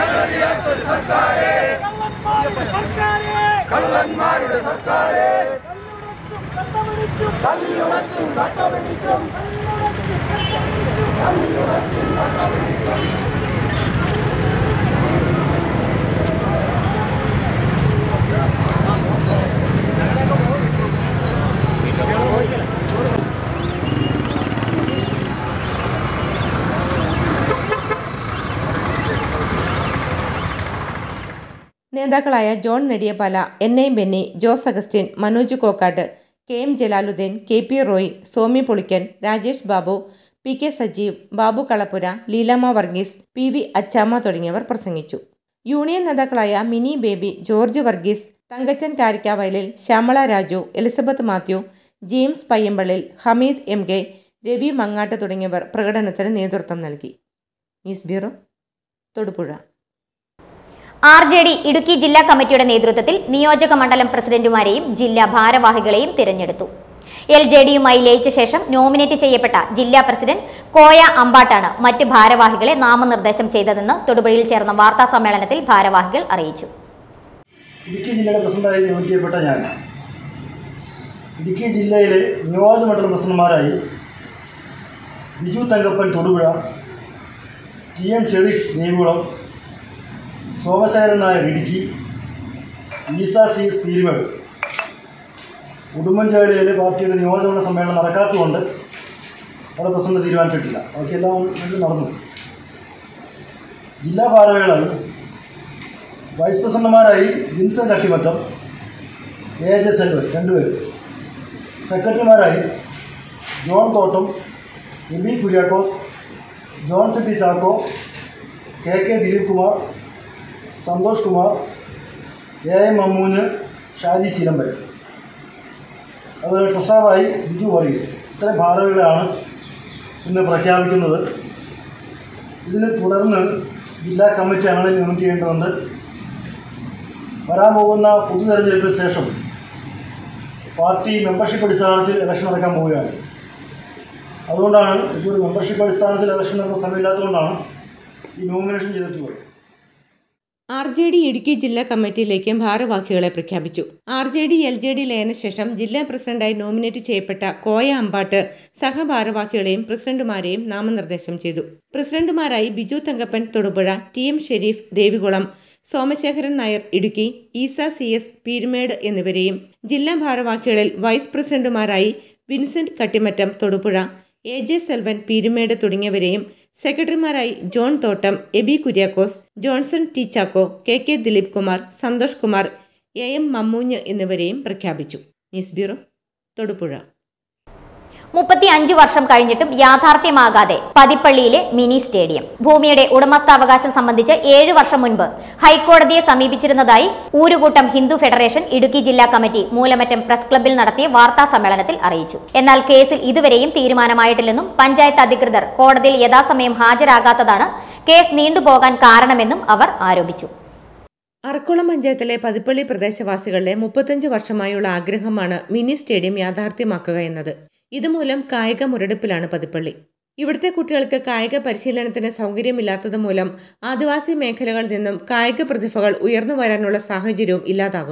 Speaker 2: നേതാക്കളായ John Nediyapala N I Benny Jose Augustine Manoj Kokkattu K M Jalaluddin K P Roy Somi Pulickan Rajesh Babu P K Sajeev Babu Kalappura Leelamma Varghese P V Achamma തുടങ്ങിയവർ പ്രസംഗിച്ചു യൂണിയൻ നേതാക്കളായ മിനി ബേബി ജോർജ് വർഗീസ് തങ്കച്ചൻ കാരിക്കാവയലിൽ ശ്യാമള രാജു എലിസബത്ത് മാത്യു ജെയിംസ് പയ്യമ്പള്ളിൽ ഹമീദ് എം കെ രവി മങ്ങാട്ട് തുടങ്ങിയവർ പ്രകടനത്തിന് നേതൃത്വം നൽകി news bureau Thodupuzha
Speaker 1: R J D Idukki ജില്ലാ കമ്മിറ്റിയുടെ നേതൃത്വത്തിൽ നിയോജക മണ്ഡലം പ്രസിഡന്റുമാരെയും ജില്ലാ ഭാരവാഹികളെയും തിരഞ്ഞെടുത്തു എൽ ജെ ഡിയുമായി ലയിച്ച ശേഷം നോമിനേറ്റ് ചെയ്യപ്പെട്ട ജില്ലാ പ്രസിഡന്റ് കോയ അമ്പാട്ടാണ് മറ്റ് ഭാരവാഹികളെ നാമനിർദ്ദേശം ചെയ്തതെന്ന് തൊടുപുഴയിൽ ചേർന്ന വാർത്താ സമ്മേളനത്തിൽ ഭാരവാഹികൾ അറിയിച്ചു
Speaker 9: ഇടുക്കി ജില്ലയുടെ പ്രസിഡന്റായി നിയമിക്കപ്പെട്ട ഞാൻ ഇടുക്കി ജില്ലയിലെ നിയോജകമണ്ഡലം പ്രസിഡന്റുമാരായി Biju Thankappan Thodupuzha T M Shareef Neykulam Somasekharan Nair Idukki Eesa C S Peermade ഉടുമ്പൻചോലയിലെ പാർട്ടിയുടെ നിയോജകമണ്ഡല സമ്മേളനം നടക്കാത്തതുകൊണ്ട് അവിടെ പ്രസിഡന്റ് തീരുമാനിച്ചിട്ടില്ല ബാക്കിയെല്ലാം വേണ്ടി നടന്നു ജില്ലാ ഭാരവാഹികളായി വൈസ് പ്രസിഡന്റുമാരായി Vincent Kattimattam A J Selvan രണ്ടുപേരും സെക്രട്ടറിമാരായി ജോൺ തോട്ടം എബി കുര്യാക്കോസ് ജോൺ സിറ്റി Chacko K K Dileep Kumar Santhosh Kumar A M മമ്മൂന് ഷാജി ചിലമ്പൽ അതുപോലെ ട്രഷറായി ബിജു വർഗീസ് ഇത്രയും ഭാരവാഹികളാണ് ഇന്ന് പ്രഖ്യാപിക്കുന്നത് ഇതിനെ തുടർന്ന് ജില്ലാ കമ്മിറ്റി അംഗങ്ങളെ നിയമനം ചെയ്യേണ്ടതുണ്ട് വരാൻ പോകുന്ന പൊതു തെരഞ്ഞെടുപ്പിന് ശേഷം പാർട്ടി മെമ്പർഷിപ്പ് അടിസ്ഥാനത്തിൽ ഇലക്ഷൻ നടക്കാൻ പോവുകയാണ് അതുകൊണ്ടാണ് ഇപ്പോൾ ഒരു മെമ്പർഷിപ്പ് അടിസ്ഥാനത്തിൽ ഇലക്ഷൻ നടക്കുന്ന സമയമില്ലാത്തതുകൊണ്ടാണ് ഈ നോമിനേഷൻ ചെയ്തിട്ടുള്ളത്
Speaker 2: ആർ ജെ ഡി ഇടുക്കി ജില്ലാ കമ്മിറ്റിയിലേക്ക് ഭാരവാഹികളെ പ്രഖ്യാപിച്ചു R J D L J D ലയനശേഷം ജില്ലാ പ്രസിഡന്റായി നോമിനേറ്റ് ചെയ്യപ്പെട്ട കോയ അമ്പാട്ട് സഹഭാരവാഹികളെയും പ്രസിഡന്റുമാരെയും നാമനിർദ്ദേശം ചെയ്തു പ്രസിഡന്റുമാരായി Biju Thankappan Thodupuzha T M Shareef Devikulam Somasekharan Nair Idukki Eesa C S Peermade എന്നിവരെയും ജില്ലാ ഭാരവാഹികളിൽ വൈസ് പ്രസിഡന്റുമാരായി Vincent Kattimattam Thodupuzha A J Selvan Peermade തുടങ്ങിയവരെയും സെക്രട്ടറിമാരായി John Thottam Aby Kuriakose Johnson T Chacko K K Dileep Kumar Santhosh Kumar A M Mammunju എന്നിവരെയും പ്രഖ്യാപിച്ചു ന്യൂസ് ബ്യൂറോ തൊടുപുഴ
Speaker 1: മുപ്പത്തി അഞ്ചു വർഷം കഴിഞ്ഞിട്ടും യാഥാർത്ഥ്യമാകാതെ പതിപ്പള്ളിയിലെ മിനി സ്റ്റേഡിയം ഭൂമിയുടെ ഉടമസ്ഥാവകാശം സംബന്ധിച്ച് ഏഴ് വർഷം മുൻപ് ഹൈക്കോടതിയെ സമീപിച്ചിരുന്നതായി ഊരുകൂട്ടം ഹിന്ദു ഫെഡറേഷൻ ഇടുക്കി ജില്ലാ കമ്മിറ്റി മൂലമറ്റം പ്രസ് ക്ലബ്ബിൽ നടത്തിയ വാർത്താ സമ്മേളനത്തിൽ അറിയിച്ചു എന്നാൽ കേസിൽ ഇതുവരെയും തീരുമാനമായിട്ടില്ലെന്നും പഞ്ചായത്ത് അധികൃതർ കോടതിയിൽ യഥാസമയം ഹാജരാകാത്തതാണ് കേസ് നീണ്ടുപോകാൻ കാരണമെന്നും അവർ ആരോപിച്ചു
Speaker 2: അറക്കുളം പഞ്ചായത്തിലെ പതിപ്പള്ളി പ്രദേശവാസികളുടെ മുപ്പത്തഞ്ച് വർഷമായുള്ള ആഗ്രഹമാണ് മിനി സ്റ്റേഡിയം യാഥാർത്ഥ്യമാക്കുക എന്നത് ഇതുമൂലം കായിക മുരടിപ്പിലാണ് പതിപ്പള്ളി ഇവിടുത്തെ കുട്ടികൾക്ക് കായിക പരിശീലനത്തിന് സൗകര്യമില്ലാത്തത് മൂലം ആദിവാസി മേഖലകളിൽ നിന്നും കായിക പ്രതിഭകൾ ഉയർന്നു വരാനുള്ള സാഹചര്യവും ഇല്ലാതാകുന്നു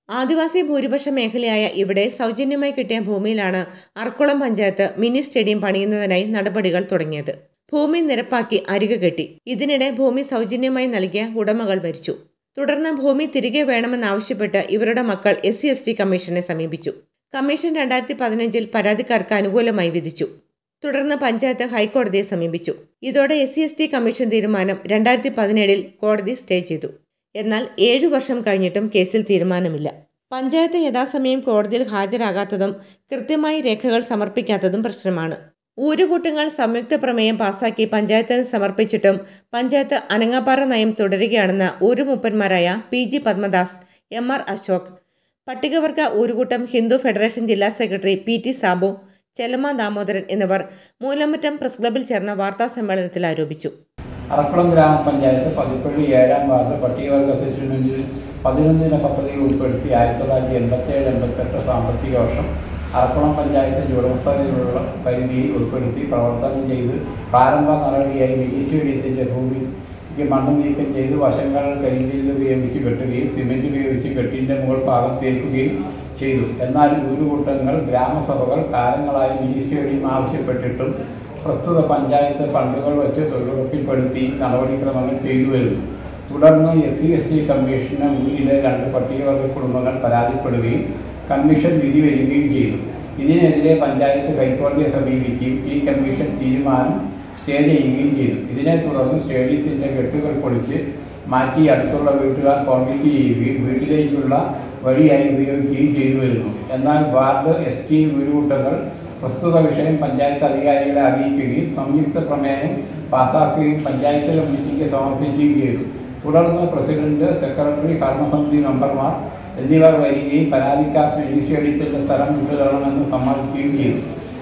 Speaker 2: ആദിവാസി ഭൂരിപക്ഷ മേഖലയായ ഇവിടെ സൗജന്യമായി കിട്ടിയ ഭൂമിയിലാണ് അർക്കുളം പഞ്ചായത്ത് മിനി സ്റ്റേഡിയം പണിയുന്നതിനായി നടപടികൾ തുടങ്ങിയത് ഭൂമി നിരപ്പാക്കി അരികു കെട്ടി ഇതിനിടെ ഭൂമി സൗജന്യമായി നൽകിയ ഉടമകൾ മരിച്ചു തുടർന്ന് ഭൂമി തിരികെ വേണമെന്നാവശ്യപ്പെട്ട് ഇവരുടെ മക്കൾ എസ് സി എസ് ടി കമ്മീഷനെ സമീപിച്ചു കമ്മീഷൻ രണ്ടായിരത്തി പതിനഞ്ചിൽ പരാതിക്കാർക്ക് അനുകൂലമായി വിധിച്ചു തുടർന്ന് പഞ്ചായത്ത് ഹൈക്കോടതിയെ സമീപിച്ചു ഇതോടെ S C S T commission തീരുമാനം രണ്ടായിരത്തി പതിനേഴിൽ കോടതി സ്റ്റേ ചെയ്തു എന്നാൽ ഏഴു വർഷം കഴിഞ്ഞിട്ടും കേസിൽ തീരുമാനമില്ല പഞ്ചായത്ത് യഥാസമയം കോടതിയിൽ ഹാജരാകാത്തതും കൃത്യമായി രേഖകൾ സമർപ്പിക്കാത്തതും പ്രശ്നമാണ് ഊരുകൂട്ടങ്ങൾ സംയുക്ത പ്രമേയം പാസാക്കി പഞ്ചായത്തിന് സമർപ്പിച്ചിട്ടും പഞ്ചായത്ത് അനങ്ങാപ്പാറ നയം തുടരുകയാണെന്ന് ഊരുമൂപ്പന്മാരായ P G Padmadas M R Ashok പട്ടികവർഗ ഊരുകൂട്ടം ഹിന്ദു ഫെഡറേഷൻ ജില്ലാ secretary P T Sabu Chellamma Damodaran എന്നിവർ മൂലമറ്റം പ്രസ് ക്ലബിൽ ചേർന്ന വാർത്താ സമ്മേളനത്തിൽ ആരോപിച്ചു
Speaker 10: അറക്കുളം ഗ്രാമപഞ്ചായത്ത് പതിപ്പള്ളി ഏഴാം വാർഡ് പട്ടികവർഗ സെറ്റിൽമെൻറ്റിൽ പതിനൊന്നിന പദ്ധതിയിൽ ഉൾപ്പെടുത്തി ആയിരത്തി തൊള്ളായിരത്തി എൺപത്തേഴ് എൺപത്തെട്ട് സാമ്പത്തിക വർഷം അറക്കുളം പഞ്ചായത്തിന്റെ ഉടമസ്ഥതയിലുള്ള പരിധിയിൽ ഉൾപ്പെടുത്തി പ്രവർത്തനം ചെയ്ത് പ്രാരംഭ നടപടിയായി മിനി സ്റ്റേഡിയത്തിന്റെ ഭൂമിക്ക് മണ്ണ് നീക്കം ചെയ്ത് വശങ്ങൾ കരിങ്കല്ല് ഉപയോഗിച്ച് കെട്ടുകയും സിമെന്റ് ഉപയോഗിച്ച് കെട്ടിന്റെ മുകൾ ഭാഗം തേക്കുകയും ചെയ്തു എന്നാൽ ഊരുകൂട്ടങ്ങൾ ഗ്രാമസഭകൾ കാലങ്ങളായി മിനി സ്റ്റേഡിയം ആവശ്യപ്പെട്ടിട്ടും പ്രസ്തുത പഞ്ചായത്ത് ഫണ്ടുകൾ വെച്ച് തൊഴിലുറപ്പിൽപ്പെടുത്തി നടപടിക്രമങ്ങൾ ചെയ്തു വരുന്നു തുടർന്ന് എസ് സി എസ് ടി കമ്മീഷന് ഊരിലെ രണ്ട് പട്ടികവർഗ കുടുംബങ്ങൾ പരാതിപ്പെടുകയും കമ്മീഷൻ വിധി വരികയും ചെയ്തു ഇതിനെതിരെ പഞ്ചായത്ത് ഹൈക്കോടതിയെ സമീപിക്കുകയും ഈ കമ്മീഷൻ തീരുമാനം സ്റ്റേ ചെയ്യുകയും ചെയ്തു ഇതിനെ തുടർന്ന് സ്റ്റേഡിയത്തിൻ്റെ കെട്ടുകൾ പൊളിച്ച് മാറ്റി അടുത്തുള്ള വീട്ടുകാർ കോൺക്രീറ്റ് ചെയ്യുകയും വീട്ടിലേക്കുള്ള വഴിയായി ഉപയോഗിക്കുകയും ചെയ്തു വരുന്നു എന്നാൽ വാർഡ് എസ് ടി ഗുരുകൂട്ടങ്ങൾ പ്രസ്തുത വിഷയം പഞ്ചായത്ത് അധികാരികളെ അറിയിക്കുകയും സംയുക്ത പ്രമേയം പാസാക്കുകയും പഞ്ചായത്ത് കമ്മിറ്റിക്ക് സമർപ്പിക്കുകയും ചെയ്തു തുടർന്ന് പ്രസിഡന്റ് സെക്രട്ടറി കർമ്മസമിതി മെമ്പർമാർ എന്നിവർ വരികയും പരാതിക്കാർ മിനി സ്റ്റേഡിയത്തിൻ്റെ സ്ഥലം വിട്ടുതരണമെന്ന് സമ്മതിക്കുകയും ചെയ്തു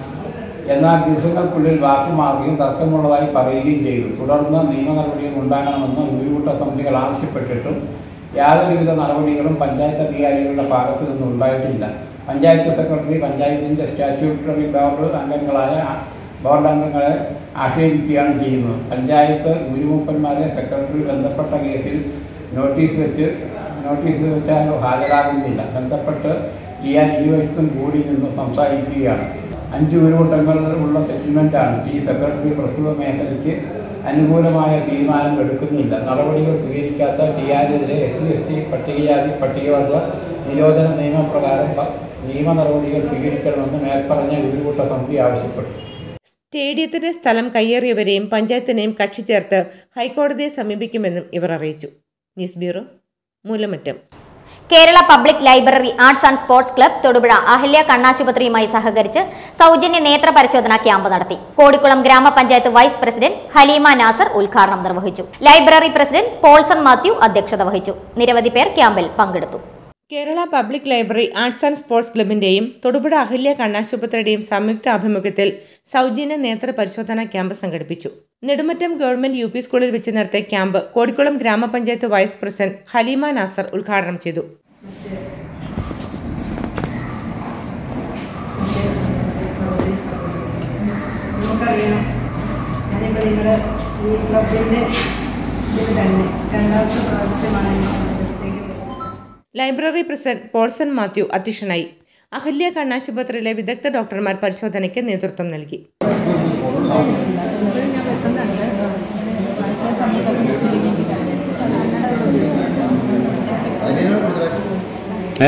Speaker 10: എന്നാൽ ദിവസങ്ങൾക്കുള്ളിൽ വാക്കുമാറുകയും തർക്കമുള്ളതായി പറയുകയും ചെയ്തു തുടർന്ന് നിയമ നടപടികൾ ഉണ്ടാകണമെന്ന് ഊരുകൂട്ട സമിതികൾ ആവശ്യപ്പെട്ടിട്ടും യാതൊരുവിധ നടപടികളും പഞ്ചായത്ത് അധികാരികളുടെ ഭാഗത്തു നിന്നും ഉണ്ടായിട്ടില്ല പഞ്ചായത്ത് സെക്രട്ടറി പഞ്ചായത്തിൻ്റെ സ്റ്റാറ്റ്യൂട്ടറി ബോർഡ് അംഗങ്ങളായ ബോർഡ് അംഗങ്ങളെ ആക്ഷേപിക്കുകയാണ് ചെയ്യുന്നത് പഞ്ചായത്ത് ഗുരുമൂപ്പന്മാരെ സെക്രട്ടറി ബന്ധപ്പെട്ട കേസിൽ നോട്ടീസ് വെച്ച് നോട്ടീസ് വെച്ചാൽ ഹാജരാകുന്നില്ല ബന്ധപ്പെട്ട് ചെയ്യാൻ ഇരുവശത്തും കൂടി നിന്ന് സംസാരിക്കുകയാണ് അഞ്ച് ഉരുവട്ടങ്ങൾ ഉള്ള സെറ്റിൽമെൻറ്റാണ് ഈ സെക്രട്ടറി പ്രസ്തുത മേഖലയ്ക്ക് അനുകൂലമായ തീരുമാനം എടുക്കുന്നില്ല നടപടികൾ സ്വീകരിക്കാത്ത ടിആറിനെതിരെ എസ് സി എസ് ടി പട്ടികജാതി പട്ടികവർഗ നിരോധന നിയമപ്രകാരം പ- നിയമ നടപടികൾ സ്വീകരിക്കണമെന്ന് മേൽപ്പറഞ്ഞ ഉരുകൂട്ട സമിതി ആവശ്യപ്പെട്ടു
Speaker 2: സ്റ്റേഡിയത്തിന്റെ സ്ഥലം കയ്യേറിയവരെയും പഞ്ചായത്തിനെയും കക്ഷി ചേർത്ത് ഹൈക്കോടതിയെ സമീപിക്കുമെന്നും ഇവർ അറിയിച്ചു news bureau Moolamattom
Speaker 1: Kerala public library arts and sports club Thodupuzha Ahalya കണ്ണാശുപത്രിയുമായി സഹകരിച്ച് സൗജന്യ നേത്ര പരിശോധനാ ക്യാമ്പ് നടത്തി കോടിക്കുളം ഗ്രാമപഞ്ചായത്ത് വൈസ് പ്രസിഡന്റ് ഹലീമ നാസർ ഉദ്ഘാടനം നിർവഹിച്ചു ലൈബ്രറി പ്രസിഡന്റ് പോൾസൺ മാത്യു അധ്യക്ഷത വഹിച്ചു നിരവധി പേർ ക്യാമ്പിൽ പങ്കെടുത്തു
Speaker 2: Kerala public library arts and sports ക്ലബിന്റെയും തൊടുപുഴ അഹല്യ കണ്ണാശുപത്രിയുടെയും സംയുക്ത ആഭിമുഖ്യത്തിൽ സൗജന്യ നേത്ര പരിശോധനാ ക്യാമ്പ് സംഘടിപ്പിച്ചു നെടുമറ്റം ഗവൺമെന്റ് യു പി സ്കൂളിൽ വെച്ച് നടത്തിയ ക്യാമ്പ് കോടിക്കുളം ഗ്രാമപഞ്ചായത്ത് വൈസ് പ്രസിഡന്റ് ഹലീമ നാസർ ഉദ്ഘാടനം ചെയ്തു
Speaker 11: നമുക്കറിയാം ഞാനിപ്പോൾ നിങ്ങളുടെ ഈ ക്ലബിൻ്റെ ഇതിൽ തന്നെ രണ്ടാമത്തെ പ്രാവശ്യമാണ് ഞാൻ ഇവിടത്തേക്ക് വരുന്നത്
Speaker 2: ലൈബ്രറി പ്രസിഡന്റ് പോൾസൺ മാത്യു അധ്യക്ഷനായി അഹല്യ കണ്ണാശുപത്രിയിലെ വിദഗ്ധ ഡോക്ടർമാർ പരിശോധനയ്ക്ക് നേതൃത്വം നൽകി
Speaker 11: ഞാൻ വെക്കുന്നുണ്ട് പഠിച്ച സമയത്തൊക്കെ വെച്ചില്ലെങ്കിൽ
Speaker 12: ഏ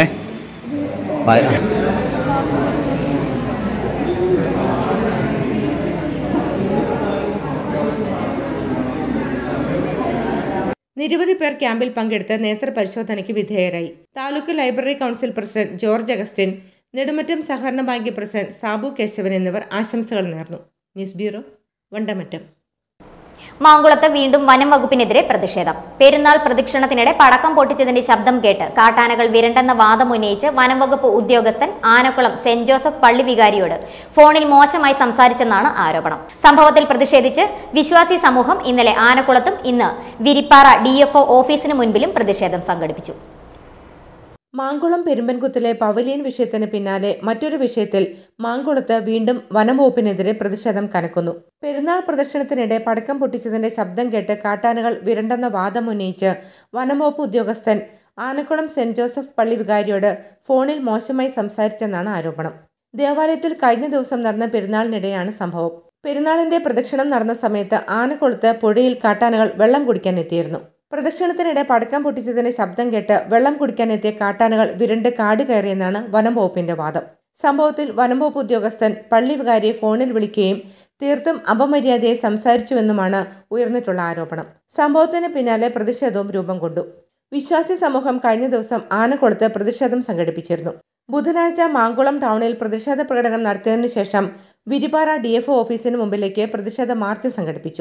Speaker 2: നിരവധി പേർ ക്യാമ്പിൽ പങ്കെടുത്ത് നേത്ര പരിശോധനയ്ക്ക് വിധേയരായി taluk library council president George Augustine Nedumattom സഹകരണ ബാങ്ക് പ്രസിഡന്റ് സാബു കേശവൻ എന്നിവർ ആശംസകൾ നേർന്നു ന്യൂസ് ബ്യൂറോ വണ്ടമറ്റം
Speaker 1: മാങ്കുളത്ത് വീണ്ടും വനം വകുപ്പിനെതിരെ പ്രതിഷേധം പെരുന്നാൾ പ്രദക്ഷിണത്തിനിടെ പടക്കം പൊട്ടിച്ചതിന്റെ ശബ്ദം കേട്ട് കാട്ടാനകൾ വിരണ്ടെന്ന വാദം ഉന്നയിച്ച് വനം വകുപ്പ് ഉദ്യോഗസ്ഥൻ ആനക്കുളം സെന്റ് ജോസഫ് പള്ളി വികാരിയോട് ഫോണിൽ മോശമായി സംസാരിച്ചെന്നാണ് ആരോപണം സംഭവത്തിൽ പ്രതിഷേധിച്ച് വിശ്വാസി സമൂഹം ഇന്നലെ ആനക്കുളത്തും ഇന്ന് വിരിപ്പാറ ഡി ഓഫീസിന് മുൻപിലും പ്രതിഷേധം സംഘടിപ്പിച്ചു
Speaker 2: മാങ്കുളം പെരുമ്പൻകുത്തിലെ പവലിയൻ വിഷയത്തിന് പിന്നാലെ മറ്റൊരു വിഷയത്തിൽ മാങ്കുളത്ത് വീണ്ടും വനംവകുപ്പിനെതിരെ പ്രതിഷേധം കനക്കുന്നു പെരുന്നാൾ പ്രദർശനത്തിനിടെ പടക്കം പൊട്ടിച്ചതിന്റെ ശബ്ദം കേട്ട് കാട്ടാനകൾ വിരണ്ടെന്ന വാദം ഉന്നയിച്ച് വനംവകുപ്പ് ഉദ്യോഗസ്ഥൻ ആനക്കുളം സെന്റ് ജോസഫ് പള്ളി വികാരിയോട് ഫോണിൽ മോശമായി സംസാരിച്ചെന്നാണ് ആരോപണം ദേവാലയത്തിൽ കഴിഞ്ഞ ദിവസം നടന്ന പെരുന്നാളിനിടെയാണ് സംഭവം പെരുന്നാളിന്റെ പ്രദക്ഷിണം നടന്ന സമയത്ത് ആനക്കുളത്ത് പുഴയിൽ കാട്ടാനകൾ വെള്ളം കുടിക്കാൻ എത്തിയിരുന്നു പ്രദക്ഷിണത്തിനിടെ പടക്കം പൊട്ടിച്ചതിന്റെ ശബ്ദം കേട്ട് വെള്ളം കുടിക്കാൻ എത്തിയ കാട്ടാനകൾ വിരണ്ട് കാട് കയറിയെന്നാണ് വനം വകുപ്പിന്റെ വാദം സംഭവത്തിൽ വനം വകുപ്പ് ഉദ്യോഗസ്ഥൻ പള്ളി വികാരിയെ ഫോണിൽ വിളിക്കുകയും തീർത്തും അപമര്യാദയെ സംസാരിച്ചുവെന്നുമാണ് ഉയർന്നിട്ടുള്ള ആരോപണം സംഭവത്തിന് പിന്നാലെ പ്രതിഷേധവും രൂപം കൊണ്ടു വിശ്വാസി സമൂഹം കഴിഞ്ഞ ദിവസം ആനക്കുളത്ത് പ്രതിഷേധം സംഘടിപ്പിച്ചിരുന്നു ബുധനാഴ്ച മാങ്കുളം ടൗണിൽ പ്രതിഷേധ പ്രകടനം നടത്തിയതിനു ശേഷം വിരിപാറ ഡി എഫ് ഓഫീസിന് മുമ്പിലേക്ക് പ്രതിഷേധ മാർച്ച് സംഘടിപ്പിച്ചു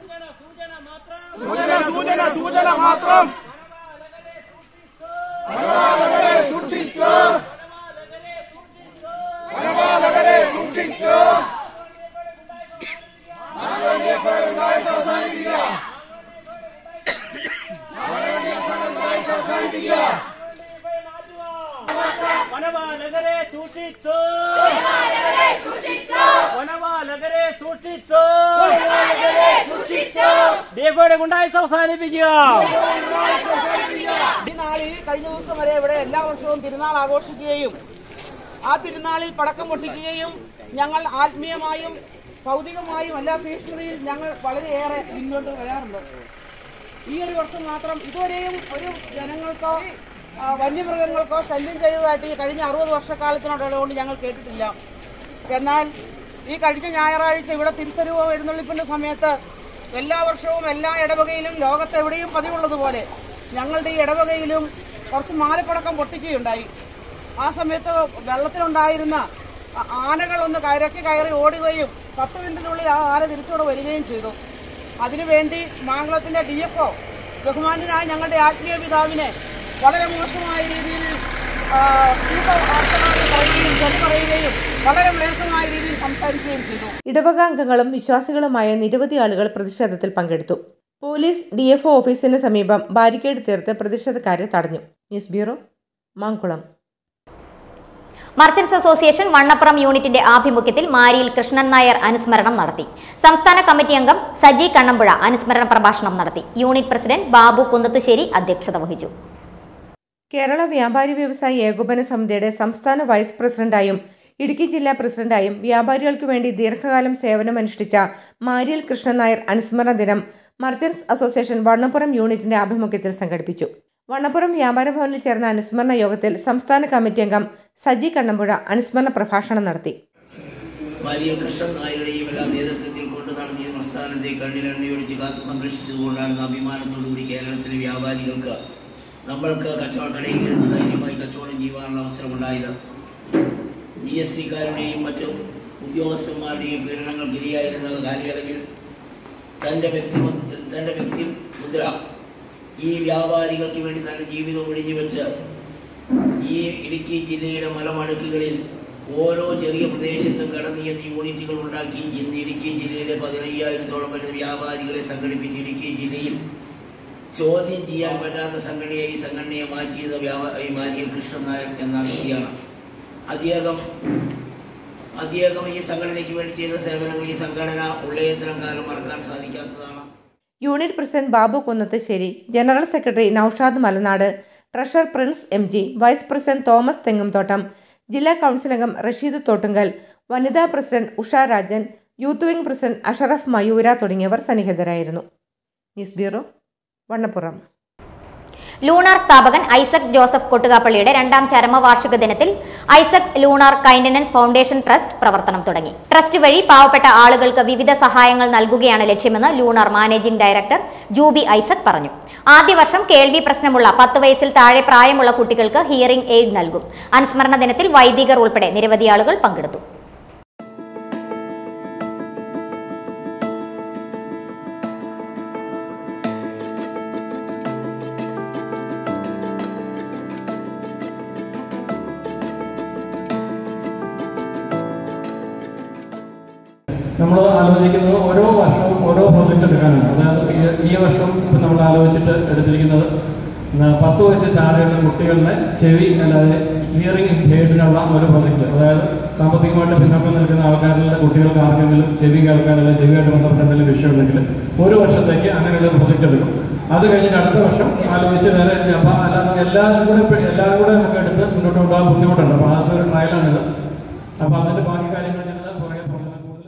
Speaker 12: സൂചന സൂചന സൂചന മാത്രം വനപാലകരെ സൂക്ഷിച്ചോ വനപാലകരെ സൂക്ഷിച്ചോ അവസാനിപ്പിക്കുക അവസാനിപ്പിക്കുക
Speaker 13: വനവാലകരെ സൂക്ഷിച്ചു വനവാലകരെ സൂക്ഷിച്ചു ഡിഎഫ്ഒയുടെ ഗുണ്ടായിസ് അവസാനിപ്പിക്കുക
Speaker 14: ഈ നാളിൽ കഴിഞ്ഞ ദിവസം വരെ ഇവിടെ എല്ലാ വർഷവും തിരുനാൾ ആഘോഷിക്കുകയും ആ തിരുനാളിൽ പടക്കം പൊട്ടിക്കുകയും ഞങ്ങൾ ആത്മീയമായും ഭൗതികമായും എല്ലാ ഭീഷണിയിൽ ഞങ്ങൾ വളരെയേറെ മുന്നോട്ട് വരാറുണ്ട് ഈ ഒരു വർഷം മാത്രം ഇതുവരെയും ഒരു ജനങ്ങൾക്കോ ആ, വന്യമൃഗങ്ങൾക്കോ ശല്യം ചെയ്തതായിട്ട് ഈ കഴിഞ്ഞ അറുപത് വർഷക്കാലത്തിനോടുകൊണ്ട് ഞങ്ങൾ കേട്ടിട്ടില്ല എന്നാൽ ഈ കഴിഞ്ഞ ഞായറാഴ്ച ഇവിടെ തിരുത്തരുവോ എഴുന്നള്ളിപ്പിന്റെ സമയത്ത് എല്ലാ വർഷവും എല്ലാ ഇടവകയിലും ലോകത്തെവിടെയും പതിവുള്ളതുപോലെ ഞങ്ങളുടെ ഈ ഇടവകയിലും കുറച്ച് മാലപ്പടക്കം പൊട്ടിക്കുകയുണ്ടായി ആ സമയത്ത് വെള്ളത്തിലുണ്ടായിരുന്ന ആ- ആനകൾ ഒന്ന് കരക്കി കയറി ഓടുകയും പത്ത് മിനിറ്റിനുള്ളിൽ ആ ആന തിരിച്ചുകൂടെ വരികയും ചെയ്തു അതിനുവേണ്ടി മാങ്കുളത്തിന്റെ ഡി എഫ് ഒ ബഹുമാന്യനായ ഞങ്ങളുടെ ആത്മീയ പിതാവിനെ വളരെ മോശമായ രീതിയിൽ ആ, ചീത്ത വാർത്തകൾ പറയുകയും ചെറി പറയുകയും വളരെ മ്ലേച്ഛമായ രീതിയിൽ സംസാരിക്കുകയും ചെയ്തു
Speaker 2: ഇടവക അംഗങ്ങളും വിശ്വാസികളുമായ നിരവധി ആളുകൾ പ്രതിഷേധത്തിൽ പങ്കെടുത്തു പോലീസ് ഡി എഫ് ഒ ഓഫീസിന് സമീപം ബാരിക്കേഡ് തീർത്ത് പ്രതിഷേധക്കാരെ തടഞ്ഞു news bureau Mankulam
Speaker 1: merchants association Vannappuram യൂണിറ്റിന്റെ ആഭിമുഖ്യത്തിൽ മാരിയിൽ കൃഷ്ണൻ നായർ അനുസ്മരണം നടത്തി സംസ്ഥാന കമ്മിറ്റി അംഗം സജി കണ്ണമ്പുഴ അനുസ്മരണ പ്രഭാഷണം നടത്തി യൂണിറ്റ് പ്രസിഡന്റ് ബാബു കുന്നത്തുശ്ശേരി അധ്യക്ഷത വഹിച്ചു
Speaker 2: കേരള വ്യാപാരി വ്യവസായി ഏകോപന സമിതിയുടെ സംസ്ഥാന വൈസ് പ്രസിഡന്റായും ഇടുക്കി ജില്ലാ പ്രസിഡന്റായും വ്യാപാരികൾക്കു വേണ്ടി ദീർഘകാലം സേവനമനുഷ്ഠിച്ച മാരിയൽ കൃഷ്ണൻ നായർ അനുസ്മരണ ദിനം മർച്ചന്റ്സ് അസോസിയേഷൻ വണ്ണപ്പുറം യൂണിറ്റിന്റെ ആഭിമുഖ്യത്തിൽ സംഘടിപ്പിച്ചു വണ്ണപ്പുറം വ്യാപാര ഭവനിൽ ചേർന്ന അനുസ്മരണ യോഗത്തിൽ സംസ്ഥാന കമ്മിറ്റി അംഗം സജി കണ്ണമ്പുഴ അനുസ്മരണ പ്രഭാഷണം നടത്തി
Speaker 15: മാരിയൽ കൃഷ്ണൻ നായരുടെയും എല്ലാ നേതൃത്വത്തിൽ കൊണ്ടു നടത്തിയ പ്രസ്ഥാനത്തെ കണ്ണിലെണ്ണയൊഴിച്ച് കാത്തു സംരക്ഷിച്ചതുകൊണ്ടാണ് ഇന്ന് അഭിമാനത്തോടുകൂടി കേരളത്തിലെ വ്യാപാരികൾക്ക് നമ്മൾക്ക് കച്ചവടക്കടയിൽ ഇരുന്ന് ധൈര്യമായി കച്ചവടം ചെയ്യുവാനുള്ള അവസരമുണ്ടായത് ജി എസ് സിക്കാരുടെയും മറ്റു ഉദ്യോഗസ്ഥന്മാരുടെയും പീഡനങ്ങൾക്ക് ഇരയായിരുന്ന കാലയളവിൽ തൻ്റെ വ്യക്തി തൻ്റെ വ്യക്തി മുദ്ര ഈ വ്യാപാരികൾക്ക് വേണ്ടി തൻ്റെ ജീവിതം ഒഴിഞ്ഞു വെച്ച് ഈ ഇടുക്കി ജില്ലയുടെ മലമടുക്കുകളിൽ ഓരോ ചെറിയ പ്രദേശത്തും കടന്നു ചെന്ന് യൂണിറ്റുകൾ ഉണ്ടാക്കി ഇന്ന് ഇടുക്കി ജില്ലയിലെ പതിനയ്യായിരത്തോളം വരുന്ന വ്യാപാരികളെ സംഘടിപ്പിച്ച് ഇടുക്കി ജില്ലയിൽ ചോദ്യം ചെയ്യാൻ പറ്റാത്ത സംഘടനയെ ഈ സംഘടനയെ മാറ്റിയത് വ്യാപാ- ഈ മാരിയൽ കൃഷ്ണൻ നായർ എന്ന വ്യക്തിയാണ് അദ്ദേഹം അദ്ദേഹം ഈ സംഘടനയ്ക്ക് വേണ്ടി ചെയ്ത സേവനങ്ങൾ ഈ സംഘടന ഉള്ളയത്തരം കാലം മറക്കാൻ സാധിക്കാത്തതാണ്
Speaker 2: unit president Babu Kunnathussery general secretary Naushad Malanad treasurer Prince M G vice president Thomas Thengumthottam ജില്ലാ കൗൺസിൽ അംഗം റഷീദ് തോട്ടുങ്കൽ വനിതാ president Usha Rajan youth wing president Ashraf Mayura തുടങ്ങിയവർ സന്നിഹിതരായിരുന്നു ന്യൂസ് ബ്യൂറോ വണ്ണപ്പുറം
Speaker 1: ലൂണാർ സ്ഥാപകൻ ഐസക് ജോസഫ് കൊട്ടുകാപ്പള്ളിയുടെ രണ്ടാം ചരമവാർഷിക ദിനത്തിൽ ഐസക് ലൂണാർ കൈൻഡനൻസ് ഫൗണ്ടേഷൻ ട്രസ്റ്റ് പ്രവർത്തനം തുടങ്ങി ട്രസ്റ്റ് വഴി പാവപ്പെട്ട ആളുകൾക്ക് വിവിധ സഹായങ്ങൾ നൽകുകയാണ് ലക്ഷ്യമെന്ന് Lunar managing director Jubi Isaac പറഞ്ഞു ആദ്യ വർഷം കേൾവി പ്രശ്നമുള്ള പത്ത് വയസ്സിൽ താഴെ പ്രായമുള്ള കുട്ടികൾക്ക് ഹിയറിംഗ് എയ്ഡ് നൽകും അനുസ്മരണ ദിനത്തിൽ വൈദികർ ഉൾപ്പെടെ നിരവധി ആളുകൾ പങ്കെടുത്തു
Speaker 16: നമ്മൾ ആലോചിക്കുന്നത് ഓരോ വർഷവും ഓരോ പ്രോജക്റ്റ് എടുക്കാനാണ് അതായത് ഈ- ഈ വർഷം ഇപ്പം നമ്മൾ ആലോചിച്ചിട്ട് എടുത്തിരിക്കുന്നത് ന- പത്ത് വയസ്സിൽ താഴെയുള്ള കുട്ടികളുടെ ചെവി അല്ലാതെ ഹിയറിംഗ് ഹെയ്ഡിനുള്ള ഒരു പ്രോജക്റ്റ് അതായത് സാമ്പത്തികമായിട്ട് പിന്നോക്കം നിൽക്കുന്ന ആൾക്കാരുടെ കുട്ടികൾക്ക് ആർക്കെങ്കിലും ചെവി കേൾക്കാൻ അല്ലെങ്കിൽ ചെവിയായിട്ട് ബന്ധപ്പെട്ട എന്തെങ്കിലും വിഷയം ഉണ്ടെങ്കിൽ ഒരു വർഷത്തേക്ക് അങ്ങനെയുള്ള ഒരു പ്രോജക്റ്റ് എടുക്കും അത് കഴിഞ്ഞിട്ട് അടുത്ത വർഷം ആലോചിച്ച് വേറെ അപ്പം അല്ലാതെ എല്ലാവരും കൂടെ ഇപ്പൊ എല്ലാവരും കൂടെ നമുക്ക് എടുത്ത് മുന്നോട്ട് കൊണ്ടുപോകാൻ ബുദ്ധിമുട്ടുണ്ട് അപ്പോൾ ആദ്യത്തെ ഒരു ട്രയലാണിത് അപ്പോൾ അതിന്റെ ബാക്കി കാര്യങ്ങൾ ഞങ്ങൾ പുറകെ പുറകെ കൂടുതൽ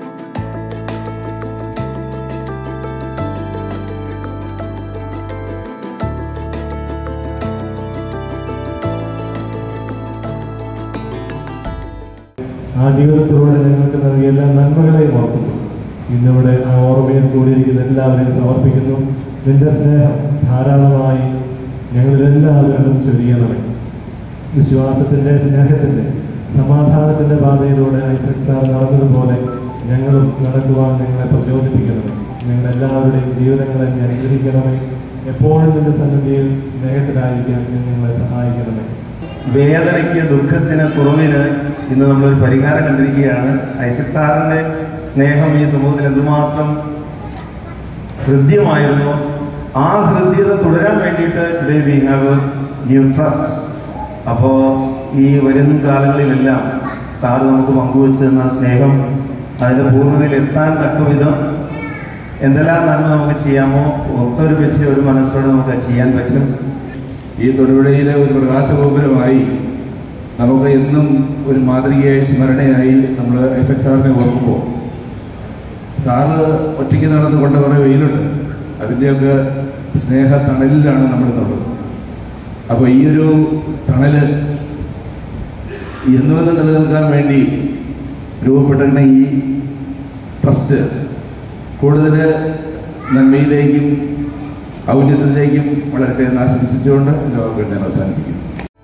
Speaker 16: ആ ജീവിതത്തിലൂടെ ഞങ്ങൾക്ക് നൽകിയ എല്ലാ നന്മകളെയും ഓർക്കുന്നു ഇന്നിവിടെ ആ ഓർമ്മയിൽ കൂടിയിരിക്കുന്ന എല്ലാവരെയും സമർപ്പിക്കുന്നു നിന്റെ സ്നേഹം ധാരാളമായി ഞങ്ങളിലെല്ലാവരിലും ചൊരിയണമേ വിശ്വാസത്തിൻ്റെ സ്നേഹത്തിൻ്റെ സമാധാനത്തിൻ്റെ പാതയിലൂടെ ഐസക് സാർ നടന്നതുപോലെ ഞങ്ങളും നടക്കുവാൻ നിങ്ങളെ പ്രചോദിപ്പിക്കണമേ ഞങ്ങളെല്ലാവരുടെയും ജീവിതങ്ങളെ നീ അനുഗ്രഹിക്കണമേ എപ്പോഴും നിന്റെ സന്നിധിയിൽ സ്നേഹത്തിലായിരിക്കാൻ നീ ഞങ്ങളെ സഹായിക്കണമേ
Speaker 17: വേദനയ്ക്ക് ദുഃഖത്തിന് കുറവിന് ഇന്ന് നമ്മളൊരു പരിഹാരം കണ്ടിരിക്കുകയാണ് ഐസക് സാറിന്റെ സ്നേഹം ഈ സമൂഹത്തിൽ എന്തുമാത്രം ഹൃദ്യമായിരുന്നു ആ ഹൃദ്യത തുടരാൻ വേണ്ടിയിട്ട് today we have new trust അപ്പോൾ ഈ വരും കാലങ്ങളിലെല്ലാം സാറ് നമുക്ക് പങ്കുവച്ചു തന്ന സ്നേഹം അതിൻ്റെ പൂർണ്ണതയിൽ എത്താൻ തക്ക വിധം എന്തെല്ലാം നന്മ നമുക്ക് ചെയ്യാമോ ഒത്തൊരുമിച്ച് ഒരു മനസ്സോടെ നമുക്ക് അത് ചെയ്യാൻ പറ്റും
Speaker 18: ഈ തൊടുപുഴയിലെ ഒരു പ്രകാശഗോപുരമായി നമുക്ക് എന്നും ഒരു മാതൃകയായി സ്മരണയായി നമ്മൾ ഐസക് സാറിനെ ഓർക്കുമ്പോൾ സാറ് ഒറ്റയ്ക്ക് നടന്നു കൊണ്ട കുറേ വെയിലുണ്ട് അതിൻ്റെയൊക്കെ സ്നേഹ തണലിലാണ് നമ്മളിന്നുള്ളത് അപ്പോൾ ഈ ഒരു തണല് എന്നുമെന്ന് നിലനിൽക്കാൻ വേണ്ടി രൂപപ്പെട്ടിരുന്ന ഈ ട്രസ്റ്റ് കൂടുതൽ നന്മയിലേക്കും ഔന്നത്യത്തിലേക്കും വളരട്ടെ എന്ന് ആശംസിച്ചുകൊണ്ട് എൻ്റെ വാക്കുകൾ ഞാൻ അവസാനിപ്പിക്കുന്നു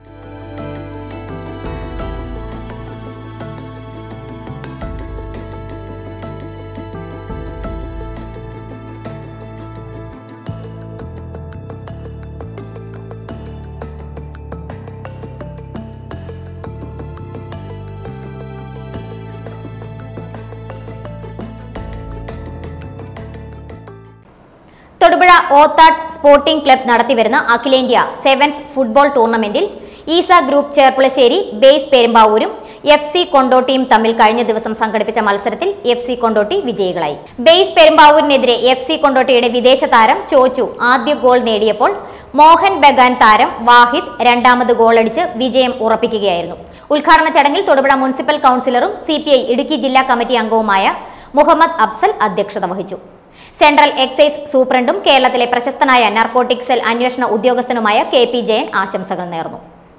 Speaker 1: തൊടുപുഴ ഓത്താട്സ് സ്പോർട്ടിംഗ് ക്ലബ് നടത്തിവരുന്ന അഖിലേന്ത്യാ സെവൻസ് ഫുട്ബോൾ ടൂർണമെന്റിൽ ഈസ ഗ്രൂപ്പ് ചേർപ്പുളശ്ശേരി ബേസ് പെരുമ്പാവൂരും എഫ് സി കൊണ്ടോട്ടിയും തമ്മിൽ കഴിഞ്ഞ ദിവസം സംഘടിപ്പിച്ച മത്സരത്തിൽ എഫ് സി കൊണ്ടോട്ടി വിജയികളായി ബേസ് പെരുമ്പാവൂരിനെതിരെ എഫ് സി കൊണ്ടോട്ടിയുടെ വിദേശ താരം ചോച്ചു ആദ്യ ഗോൾ നേടിയപ്പോൾ മോഹൻ ബഗാൻ താരം വാഹിദ് രണ്ടാമത് ഗോളടിച്ച് വിജയം ഉറപ്പിക്കുകയായിരുന്നു ഉദ്ഘാടന ചടങ്ങിൽ തൊടുപുഴ മുനിസിപ്പൽ കൗൺസിലറും സി ഇടുക്കി ജില്ലാ കമ്മിറ്റി അംഗവുമായ മുഹമ്മദ് അഫ്സൽ അധ്യക്ഷത വഹിച്ചു സെൻട്രൽ എക്സൈസ് സൂപ്രണ്ടും കേരളത്തിലെ പ്രശസ്തനായ നർക്കോട്ടിക് സെൽ അന്വേഷണ ഉദ്യോഗസ്ഥനുമായ കെ പി ജയൻ ആശംസകൾ നേർന്നു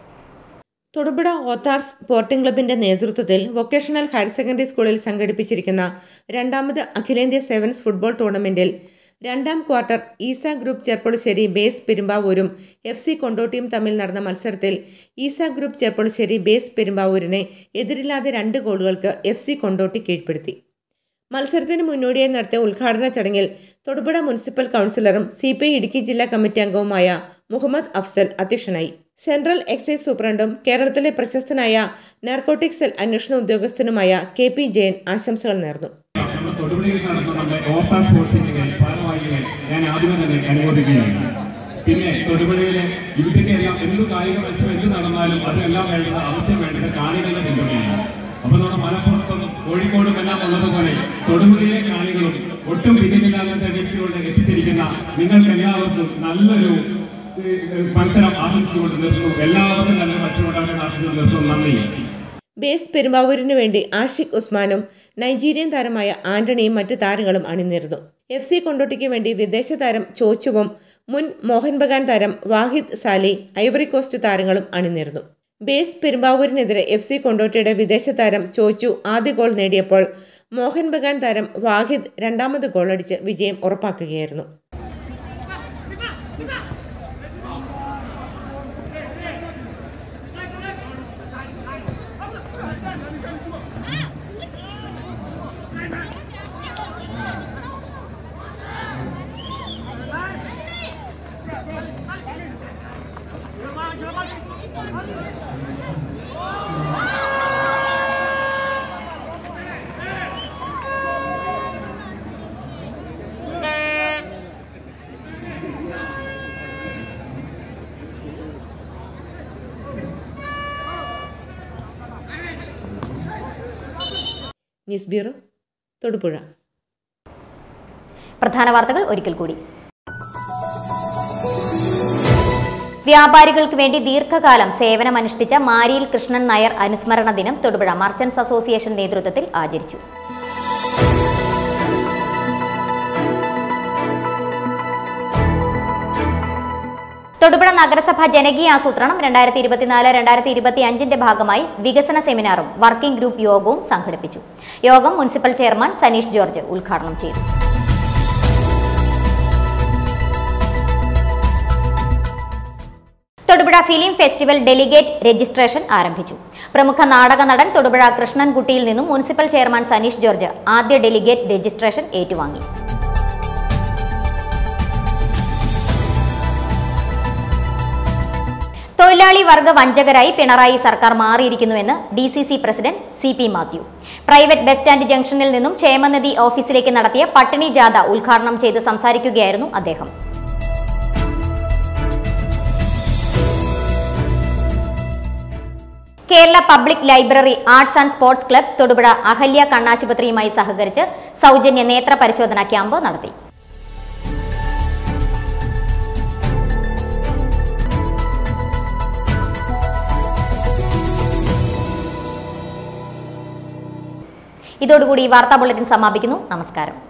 Speaker 2: തൊടുപുഴ ഓത്താർസ് സ്പോർട്ടിംഗ് ക്ലബിന്റെ നേതൃത്വത്തിൽ വൊക്കേഷണൽ ഹയർ സെക്കൻഡറി സ്കൂളിൽ സംഘടിപ്പിച്ചിരിക്കുന്ന രണ്ടാമത് അഖിലേന്ത്യാ സെവൻസ് ഫുട്ബോൾ ടൂർണമെന്റിൽ രണ്ടാം quarter Eesa group Cherpulassery base പെരുമ്പാവൂരും എഫ് സി കൊണ്ടോട്ടിയും തമ്മിൽ നടന്ന മത്സരത്തിൽ ഈസ ഗ്രൂപ്പ് ചെർപ്പുളശ്ശേരി ബേസ് പെരുമ്പാവൂരിനെ എതിരില്ലാതെ രണ്ട് ഗോളുകൾക്ക് എഫ് സി കൊണ്ടോട്ടി കീഴ്പ്പെടുത്തി മത്സരത്തിന് മുന്നോടിയായി നടത്തിയ ഉദ്ഘാടന ചടങ്ങിൽ തൊടുപുഴ മുനിസിപ്പൽ കൗൺസിലറും സി പി ഐ ഇടുക്കി ജില്ലാ കമ്മിറ്റി അംഗവുമായ മുഹമ്മദ് അഫ്സൽ അധ്യക്ഷനായി സെൻട്രൽ എക്സൈസ് സൂപ്രണ്ടും കേരളത്തിലെ പ്രശസ്തനായ നാർക്കോട്ടിക് സെൽ അന്വേഷണ ഉദ്യോഗസ്ഥനുമായ കെ പി ജയൻ ആശംസകൾ നേർന്നു
Speaker 19: തൊടുപുഴയിൽ നടന്ന നമ്മുടെ ഓർത്ത സ്പോർട്സിന്റെ ഭാരവാഹികളെ ഞാൻ ആദ്യമേ തന്നെ അനുമോദിക്കുകയാണ് പിന്നെ തൊടുപുഴയിലെ ഇതിന്റെയെല്ലാം എന്ത് കായിക മത്സരം എന്ത് നടന്നാലും അതെല്ലാം വേണ്ടത് ആവശ്യം വേണ്ടത് കാണികളുടെ പിന്തുണയാണ് അപ്പൊ നമ്മുടെ മലപ്പുറത്തും കോഴിക്കോടും എല്ലാം ഉള്ളതുപോലെ തൊടുപുഴയിലെ കാണികളും ഒട്ടും പിന്നിലില്ലാതെ തെളിയിച്ചുകൊണ്ട് എത്തിച്ചിരിക്കുന്ന നിങ്ങൾക്ക് എല്ലാവർക്കും നല്ലൊരു ഏഹ്, മത്സരം ആശംസിച്ചുകൊണ്ട് നിർത്തുന്നു എല്ലാവർക്കും നല്ല മത്സരം ഉണ്ടാക്കാൻ ആശംസിച്ചു നിർത്തുന്നു നന്ദി
Speaker 2: ബേസ് പെരുമ്പാവൂരിനു വേണ്ടി ആഷിഖ് ഉസ്മാനും നൈജീരിയൻ താരമായ ആന്റണിയും മറ്റു താരങ്ങളും അണിനിരുന്നു എഫ് സി കൊണ്ടോട്ടിക്ക് വേണ്ടി വിദേശ താരം ചോച്ചുവും മുൻ മോഹൻ ബഗാൻ താരം വാഹിദ് സാലി ഐവറി കോസ്റ്റ് താരങ്ങളും അണിനിരുന്നു ബേസ് പെരുമ്പാവൂരിനെതിരെ എഫ് സി കൊണ്ടോട്ടിയുടെ വിദേശ താരം ചോച്ചു ആദ്യ ഗോൾ നേടിയപ്പോൾ മോഹൻ ബഗാൻ താരം വാഹിദ് രണ്ടാമത് ഗോളടിച്ച് വിജയം ഉറപ്പാക്കുകയായിരുന്നു ന്യൂസ് ബ്യൂറോ തൊടുപുഴ
Speaker 1: പ്രധാന വാർത്തകൾ ഒരിക്കൽ കൂടി വ്യാപാരികൾക്ക് വേണ്ടി ദീർഘകാലം സേവനമനുഷ്ഠിച്ച മാരിയിൽ കൃഷ്ണൻ നായർ അനുസ്മരണ ദിനം തൊടുപുഴ മർച്ചന്റ്സ് അസോസിയേഷൻ നേതൃത്വത്തിൽ ആചരിച്ചു തൊടുപുഴ നഗരസഭ ജനകീയ ആസൂത്രണം രണ്ടായിരത്തി ഇരുപത്തിനാല് രണ്ടായിരത്തി ഇരുപത്തി അഞ്ചിന്റെ ഭാഗമായി വികസന സെമിനാറും വർക്കിംഗ് ഗ്രൂപ്പ് യോഗവും സംഘടിപ്പിച്ചു യോഗം മുനിസിപ്പൽ ചെയർമാൻ സനീഷ് ജോർജ് ഉദ്ഘാടനം ചെയ്തു Thodupuzha film festival delegate registration ആരംഭിച്ചു പ്രമുഖ നാടക നടൻ തൊടുപുഴ കൃഷ്ണൻകുട്ടിയിൽ നിന്നും മുനിസിപ്പൽ ചെയർമാൻ സനീഷ് ജോർജ് ആദ്യ ഡെലിഗേറ്റ് രജിസ്ട്രേഷൻ ഏറ്റുവാങ്ങി തൊഴിലാളി വർഗ വഞ്ചകരായി പിണറായി സർക്കാർ മാറിയിരിക്കുന്നുവെന്ന് D C C president C P Mathew private bus stand ജംഗ്ഷനിൽ നിന്നും ക്ഷേമനിധി ഓഫീസിലേക്ക് നടത്തിയ പട്ടിണി ജാഥ ഉദ്ഘാടനം ചെയ്ത് സംസാരിക്കുകയായിരുന്നു അദ്ദേഹം Kerala public library arts and sports club Thodupuzha Ahalya കണ്ണാശുപത്രിയുമായി സഹകരിച്ച് സൗജന്യ നേത്ര പരിശോധന ക്യാമ്പ് നടത്തി ഇതോടുകൂടി ഈ വാർത്താ ബുള്ളറ്റിൻ സമാപിക്കുന്നു നമസ്കാരം